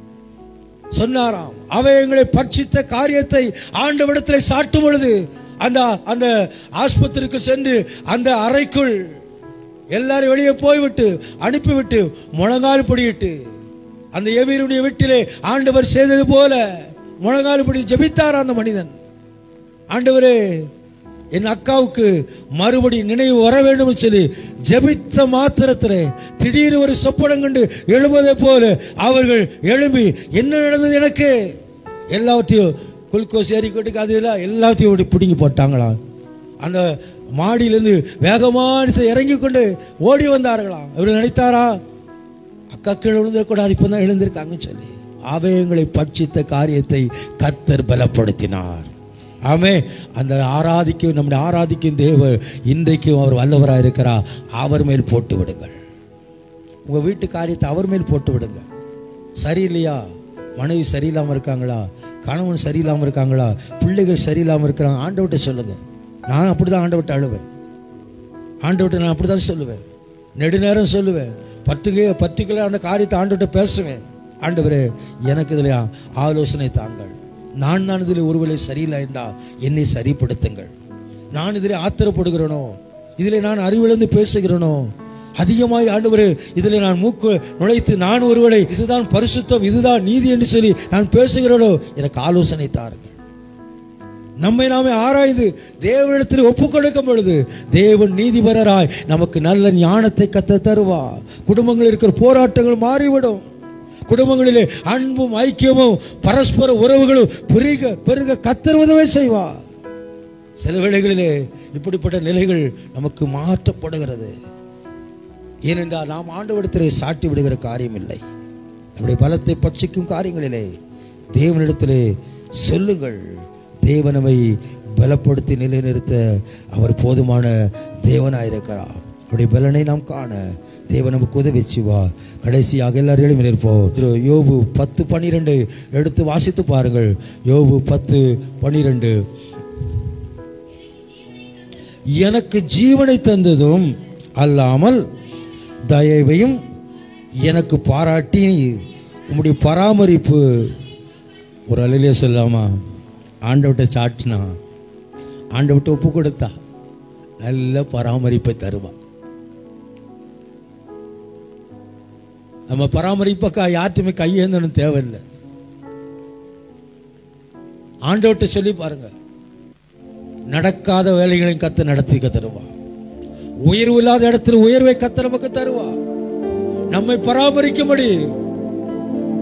சொன்னாராம் அவை எங்களை பட்சித்த காரியத்தை ஆண்டவிடத்தில் சாட்டும் பொழுது அந்த அந்த ஆஸ்பத்திரிக்கு சென்று அந்த அறைக்குள் எல்லாரும் வெளியே போய்விட்டு அனுப்பிவிட்டு முழங்கால் படியிட்டு அந்த எவீருடைய வீட்டிலே ஆண்டவர் செய்தது போல முழங்கால் படி ஜெபித்தார் அந்த மனிதன் ஆண்டவரே என் அக்காவுக்கு மறுபடி நினைவு வர வேண்டும் என்று சொல்லி ஜெபித்த மாத்திரத்திலே திடீர் ஒரு சொப்பனம் கண்டு எழுவதை போல அவர்கள் எழும்பி என்ன நடந்தது எனக்கு எல்லாவற்றையும் குளுக்கோஸ் ஏறிக்கொண்டு அது எல்லாம் எல்லாத்தையும் இப்படி பிடுங்கி போட்டாங்களாம் அந்த மாடியிலிருந்து வேகமாக இறங்கி கொண்டு ஓடி வந்தார்களாம் இவர் நினைத்தாரா அக்கா கீழே விழுந்துடக்கூடாது இப்போ தான் எழுந்திருக்காங்கன்னு சொல்லி அவயங்களை பட்சித்த காரியத்தை கர்த்தர் பலப்படுத்தினார் ஆமே அந்த ஆராதிக்கும் நம்முடைய ஆராதிக்கும் தேவர் இன்றைக்கும் அவர் வல்லவராக இருக்கிறார் அவர் மேல் போட்டு விடுங்கள் உங்க வீட்டு காரியத்தை அவர் மேல் போட்டு விடுங்க சரியில்லையா மனைவி சரியில்லாமல் இருக்காங்களா கணவன் சரியில்லாமல் இருக்காங்களா பிள்ளைகள் சரியில்லாமல் இருக்கிறாங்க ஆண்டவர்கிட்ட சொல்லுங்க நான் அப்படிதான் ஆண்டவர்கிட்ட அழுவேன் ஆண்டவர்கிட்ட நான் அப்படிதான் சொல்லுவேன் நெடுநேரம் சொல்லுவேன் பர்டிகு பர்டிகுலர் அந்த காரியத்தை ஆண்டவர்கிட்ட பேசுவேன் ஆண்டவரே எனக்கு இதில் ஆலோசனை தாங்கள் நான் தான் இதில் ஒருவேளை சரியில்லை என்றா என்னை சரிப்படுத்துங்கள் நான் இதில் ஆத்திரப்படுகிறேனோ இதில் நான் அறிவிழந்து பேசுகிறேனோ அதிகமாய் ஆண்டவரே இதில் நான் மூக்கு நுழைத்து நான் ஒருவேளை இதுதான் பரிசுத்தம் இதுதான் நீதி என்று சொல்லி நான் பேசுகிறேனோ எனக்கு ஆலோசனை தாருங்கள் நம்மை நாமே ஆராய்ந்து தேவனிடத்தில் ஒப்பு கொடுக்கும் பொழுது தேவன் நீதிபரராய் நமக்கு நல்ல ஞானத்தை கத்த தருவா குடும்பங்களில் இருக்கிற போராட்டங்கள் மாறிவிடும் குடும்பங்களிலே அன்பும் ஐக்கியமும் பரஸ்பர உறவுகளும் பெருக பெருக கத்தர் உதவி செய்வா சில வேளைகளிலே இப்படிப்பட்ட நிலைகள் நமக்கு மாற்றப்படுகிறது ஏனென்றால் நாம் ஆண்டவரிடத்திலே சாட்டி விடுகிற காரியம் இல்லை நம்முடைய பலத்தை பட்சிக்கும் காரியங்களிலே தேவனிடத்திலே சொல்லுங்கள் தேவனமை பலப்படுத்தி நிலைநிறுத்த அவர் போதுமான தேவனாயிருக்கிறார் அவருடைய பலனை நாம் காண தேவன் நமக்கு உதவி செய்வா கடைசியாக எல்லாரும் எழுப்பி நிற்போம் திரு யோபு பத்து பன்னிரெண்டு எடுத்து வாசித்து பாருங்கள் யோபு பத்து பன்னிரெண்டு எனக்கு ஜீவனை தந்ததும் அல்லாமல் தயவையும் எனக்கு பாராட்டி உம்முடைய பராமரிப்பு ஒரு அலையிலே சொல்லாமா ஆண்டவட்ட சாட்டினா ஆண்டவட்ட ஒப்பு கொடுத்தா நல்ல பராமரிப்பை தருவா நம்ம பராமரிப்பக்கா யார்ட்டுமே கையேந்தணும் தேவையில்லை ஆண்டவட்ட சொல்லி பாருங்க நடக்காத வேலைகளையும் கத்து நடத்தி தருவா உயர்வு இல்லாத இடத்துல உயர்வை கத்த நமக்கு தருவா நம்மை பராமரிக்கும்படி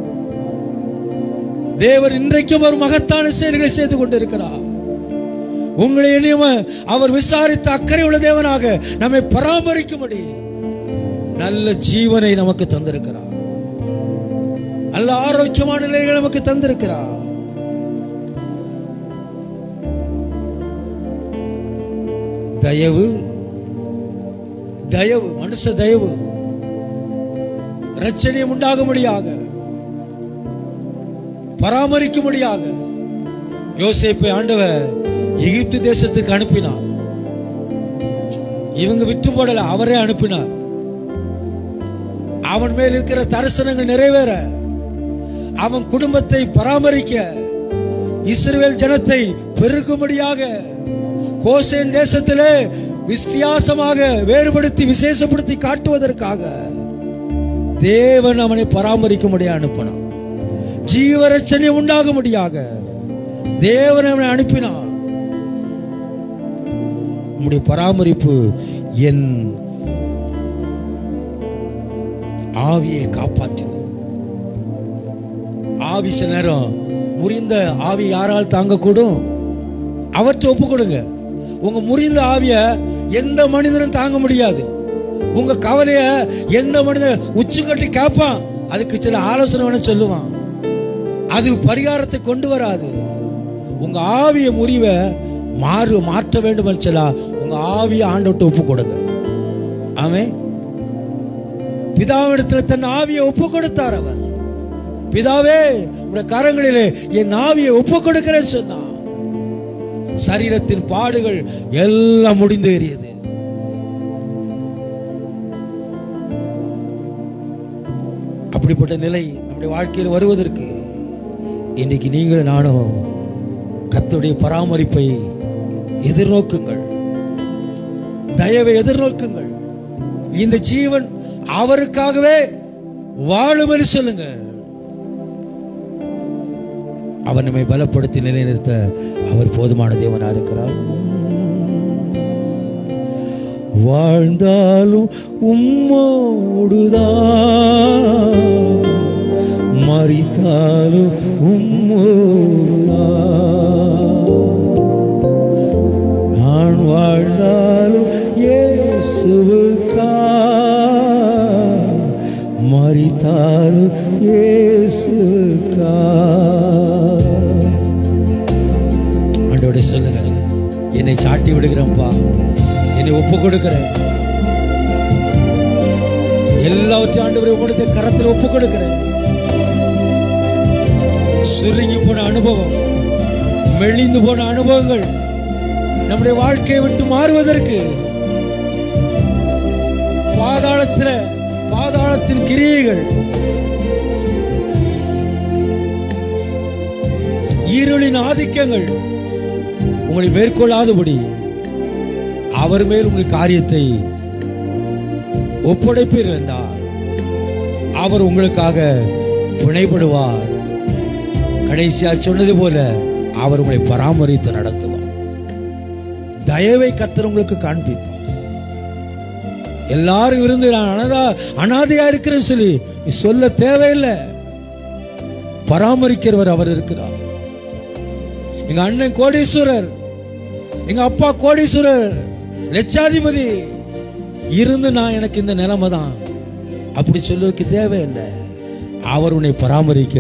தேவர் இன்றைக்கும் ஒரு மகத்தான செயல்களை செய்து கொண்டிருக்கிறார் உங்களை என்னையும் அவர் விசாரித்த அக்கறை உள்ள தேவனாக நம்மை பராமரிக்கும்படி நல்ல ஜீவனை நமக்கு தந்திருக்கிறார் நல்ல ஆரோக்கியமான நிலைகளை நமக்கு தந்திருக்கிறார் தயவு தயவு மனுஷ தயவு ரச்சனையும் உண்டாகும்படியாக பராமரிக்கும்படியாக யோசேப்பை ஆண்டவர் எகிப்து தேசத்துக்கு அனுப்பினார் இவங்க விட்டு போடல அவரே அனுப்பினார் அவன் மேல் இருக்கிற தரிசனங்கள் நிறைவேற அவன் குடும்பத்தை பராமரிக்க இஸ்ரவேல் ஜனத்தை பெருக்கும்படியாக கோசேன் தேசத்திலே வித்தியாசமாக வேறுபடுத்தி விசேஷப்படுத்தி காட்டுவதற்காக தேவன் அவனை பராமரிக்கும்படியாக அனுப்பினான் ஜீவரட்சணை உண்டாகும்படியாக தேவன் அவனை அனுப்பினான் உம்முடைய பராமரிப்பு என் ஆவியை காப்பாற்றினது ஆவி சில நேரம் முறிந்த ஆவி யாரால் தாங்கக்கூடும் அவற்றை ஒப்பு கொடுங்க உங்க முறிந்த ஆவிய எந்த மனிதனும் தாங்க முடியாது உங்க கவலைய எந்த மனிதன் உச்சி கட்டி கேட்பான் அதுக்கு சில ஆலோசனை வேணா சொல்லுவான் அது பரிகாரத்தை கொண்டு வராது உங்க ஆவிய முறிவை மாறு மாற்ற வேண்டும் சொல்லா உங்க ஆவிய ஆண்டோட்டு ஒப்பு கொடுங்க ஆமே பிதாவிடத்தில் தன் ஆவியை ஒப்பு கொடுத்தார் அவர் பிதாவே உடைய கரங்களிலே என் ஆவியை ஒப்பு கொடுக்கிறேன் சொன்னான் சரீரத்தின் பாடுகள் எல்லாம் முடிந்தேறியது அப்படிப்பட்ட நிலை நம்முடைய வாழ்க்கையில் வருவதற்கு இன்னைக்கு நீங்களும் நானும் கர்த்தருடைய பராமரிப்பை எதிர்நோக்குங்கள் தயவை எதிர்நோக்குங்கள் இந்த ஜீவன் அவருக்காகவே வாழும்படி சொல்லுங்க அவர் நம்மை பலப்படுத்தி நிலைநிறுத்த அவர் போதுமான தேவனா இருக்கிறார் வாழ்ந்தாலும் உம்மோடுதான் மறித்தாலும் உம்மோடுதான் நான் வாழ்ந்தாலும் இயேசுவுக்கா மறித்தாலும் இயேசுக்கா ஆண்டோட சொல்லுங்க என்னை சாட்டி விடுகிறேன்ப்பா என்னை ஒப்பு கொடுக்கிறேன் எல்லாவற்றையும் ஆண்டவரை உங்களுடைய கரத்தில் ஒப்பு கொடுக்கிறேன் சுருங்கி போன அனுபவம் மெலிந்து போன அனுபவங்கள் நம்முடைய வாழ்க்கையை விட்டு மாறுவதற்கு பாதாளத்துல பாதாளத்தின் கிரியைகள் இருளின் ஆதிக்கங்கள் உங்களை மேற்கொள்ளாதபடி அவர் மேல் உங்கள் காரியத்தை ஒப்படைப்பீர்கள் என்றார் அவர் உங்களுக்காக பிணைப்படுவார் கடைசியா சொன்னது போல அவர் உங்களை பராமரித்து நடத்துவார் தயவை கத்தர் உங்களுக்கு காண்பிப்பார் எல்லாரும் இருந்து நான் அனாதா அனாதையா இருக்கிறேன்னு சொல்லி நீ சொல்ல தேவையில்லை பராமரிக்கிறவர் அவர் இருக்கிறார் எங்க அண்ணன் கோடீஸ்வரர் எங்க அப்பா கோடீஸ்வரர் லட்சாதிபதி இருந்து நான் எனக்கு இந்த நிலைமை தான் அப்படி சொல்லுவதற்கு தேவையில்லை அவர் உன்னை பராமரிக்க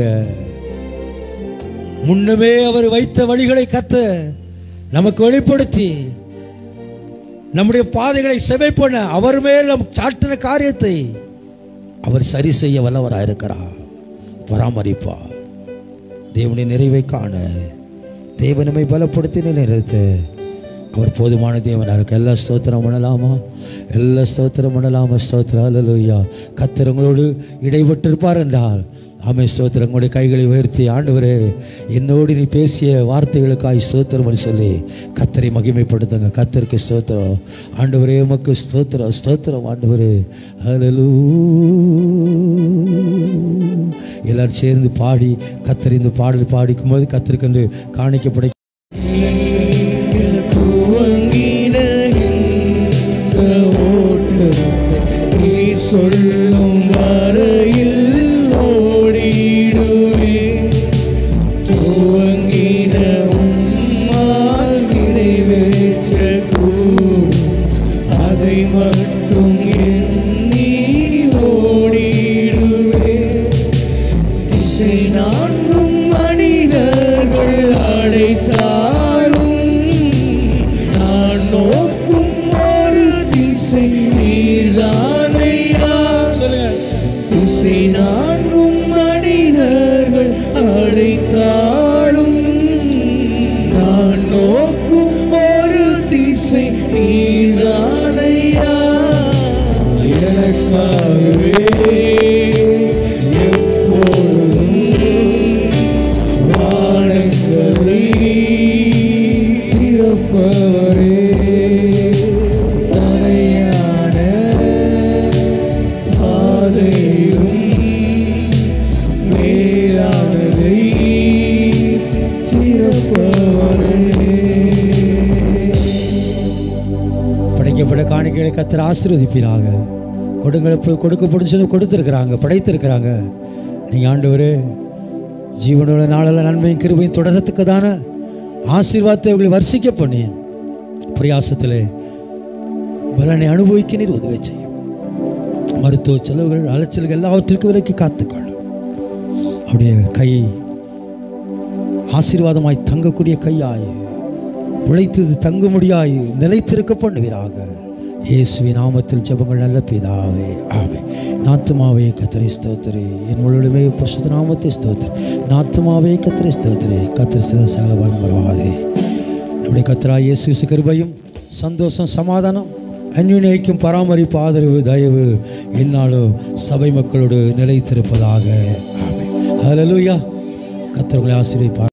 முன்னமே அவர் வைத்த வழிகளை கத்த நமக்கு வெளிப்படுத்தி நம்முடைய பாதைகளை செவை பண்ண அவர் மேல் நம் சாட்டின காரியத்தை அவர் சரி செய்ய வல்லவராயிருக்கிறார் பராமரிப்பார் தேவனுடைய நிறைவை காண தேவனமை பலப்படுத்தி நிலைநிறுத்த அவர் போதுமான தேவனாக இருக்கு எல்லா ஸ்தோத்திரம் பண்ணலாமா எல்லா ஸ்தோத்திரம் பண்ணலாமா ஸ்தோத்திரம் அல்லையா கத்தர் உங்களோடு இடைப்பட்டிருப்பார் என்றால் ஆமை ஸ்தோத்திரம் உங்களுடைய கைகளை உயர்த்தி ஆண்டவரே என்னோடு நீ பேசிய வார்த்தைகளுக்காய் ஸ்தோத்திரம் சொல்லி கத்தரை மகிமைப்படுத்துங்க கத்தருக்கு ஸ்தோத்திரம் ஆண்டவரே உமக்கு ஸ்தோத்திரம் ஸ்தோத்திரம் ஆண்டவரே ஹலலூ எல்லாரும் சேர்ந்து பாடி கத்தர் இந்த பாடல் பாடிக்கும் போது கத்தருக்கு காணிக்கப்படை துவங்கின இந்த ஓட்டத்தை நீ சொல்லும் வரையில் ஓடிடுவே துவங்கின உம்மால் நிறைவேறும் மட்டும் எண்ணி ஓடிடுவே திசை நான்கும் மனிதர்கள் அடைத்தாலும் நான் நோக்கும் ஒரு திசை நீர்தானையா திசை நான்கும் மனிதர்கள் அடைத்தாலும் நான் நோக்கும் ஒரு திசை நீதானையா எனக்காகவே எப்பொழுதும் வானங்களை திறப்பவரே தரையான பாதையும் மேலானதை திறப்பவரே படைக்கப்பட காணிக்கைகளை கத்தர் ஆசீர்வதிப்பீராக கொடுங்கள் இப்பொழுது கொடுக்கப்படும் சொல்லி கொடுத்துருக்குறாங்க படைத்திருக்கிறாங்க நீங்கள் ஆண்டவரே ஜீவனோட நாளில் நன்மையும் கிருபையும் தொடரத்துக்கு தானே ஆசீர்வாதத்தை உங்களை வர்ஷிக்க பண்ணி பிரயாசத்தில் பலனை அனுபவிக்க நீர் உதவி செய்யும் மருத்துவ செலவுகள் அலைச்சல்கள் எல்லாவற்றிற்கும் விலைக்கு காத்துக்கொள்ளும் அப்படியே கை ஆசீர்வாதமாய் தங்கக்கூடிய கையாய் உழைத்தது தங்கும்படியாய் நிலைத்திருக்க பண்ணுவீராக இயேசுவின் நாமத்தில் ஜெபங்கள் நல்ல பிதாவே ஆவே நாத்துமாவே கத்திரை ஸ்தோத்திரே என் முழுமே பசுத்த நாமத்தை ஸ்தோத்திர நாத்துமாவே கத்திரை ஸ்தோத்திரே கத்திர சித சகலவான் வருவாதே நம்முடைய கத்திரா இயேசு கிறிஸ்து கிருபையும் சந்தோஷம் சமாதானம் அந்யுனைக்கும் பராமரிப்பு ஆதரவு தயவு என்னாலும் சபை மக்களோடு நிலைத்திருப்பதாக ஆமே ஹalleluya கத்தர்களை ஆசீர்வதிப்பார்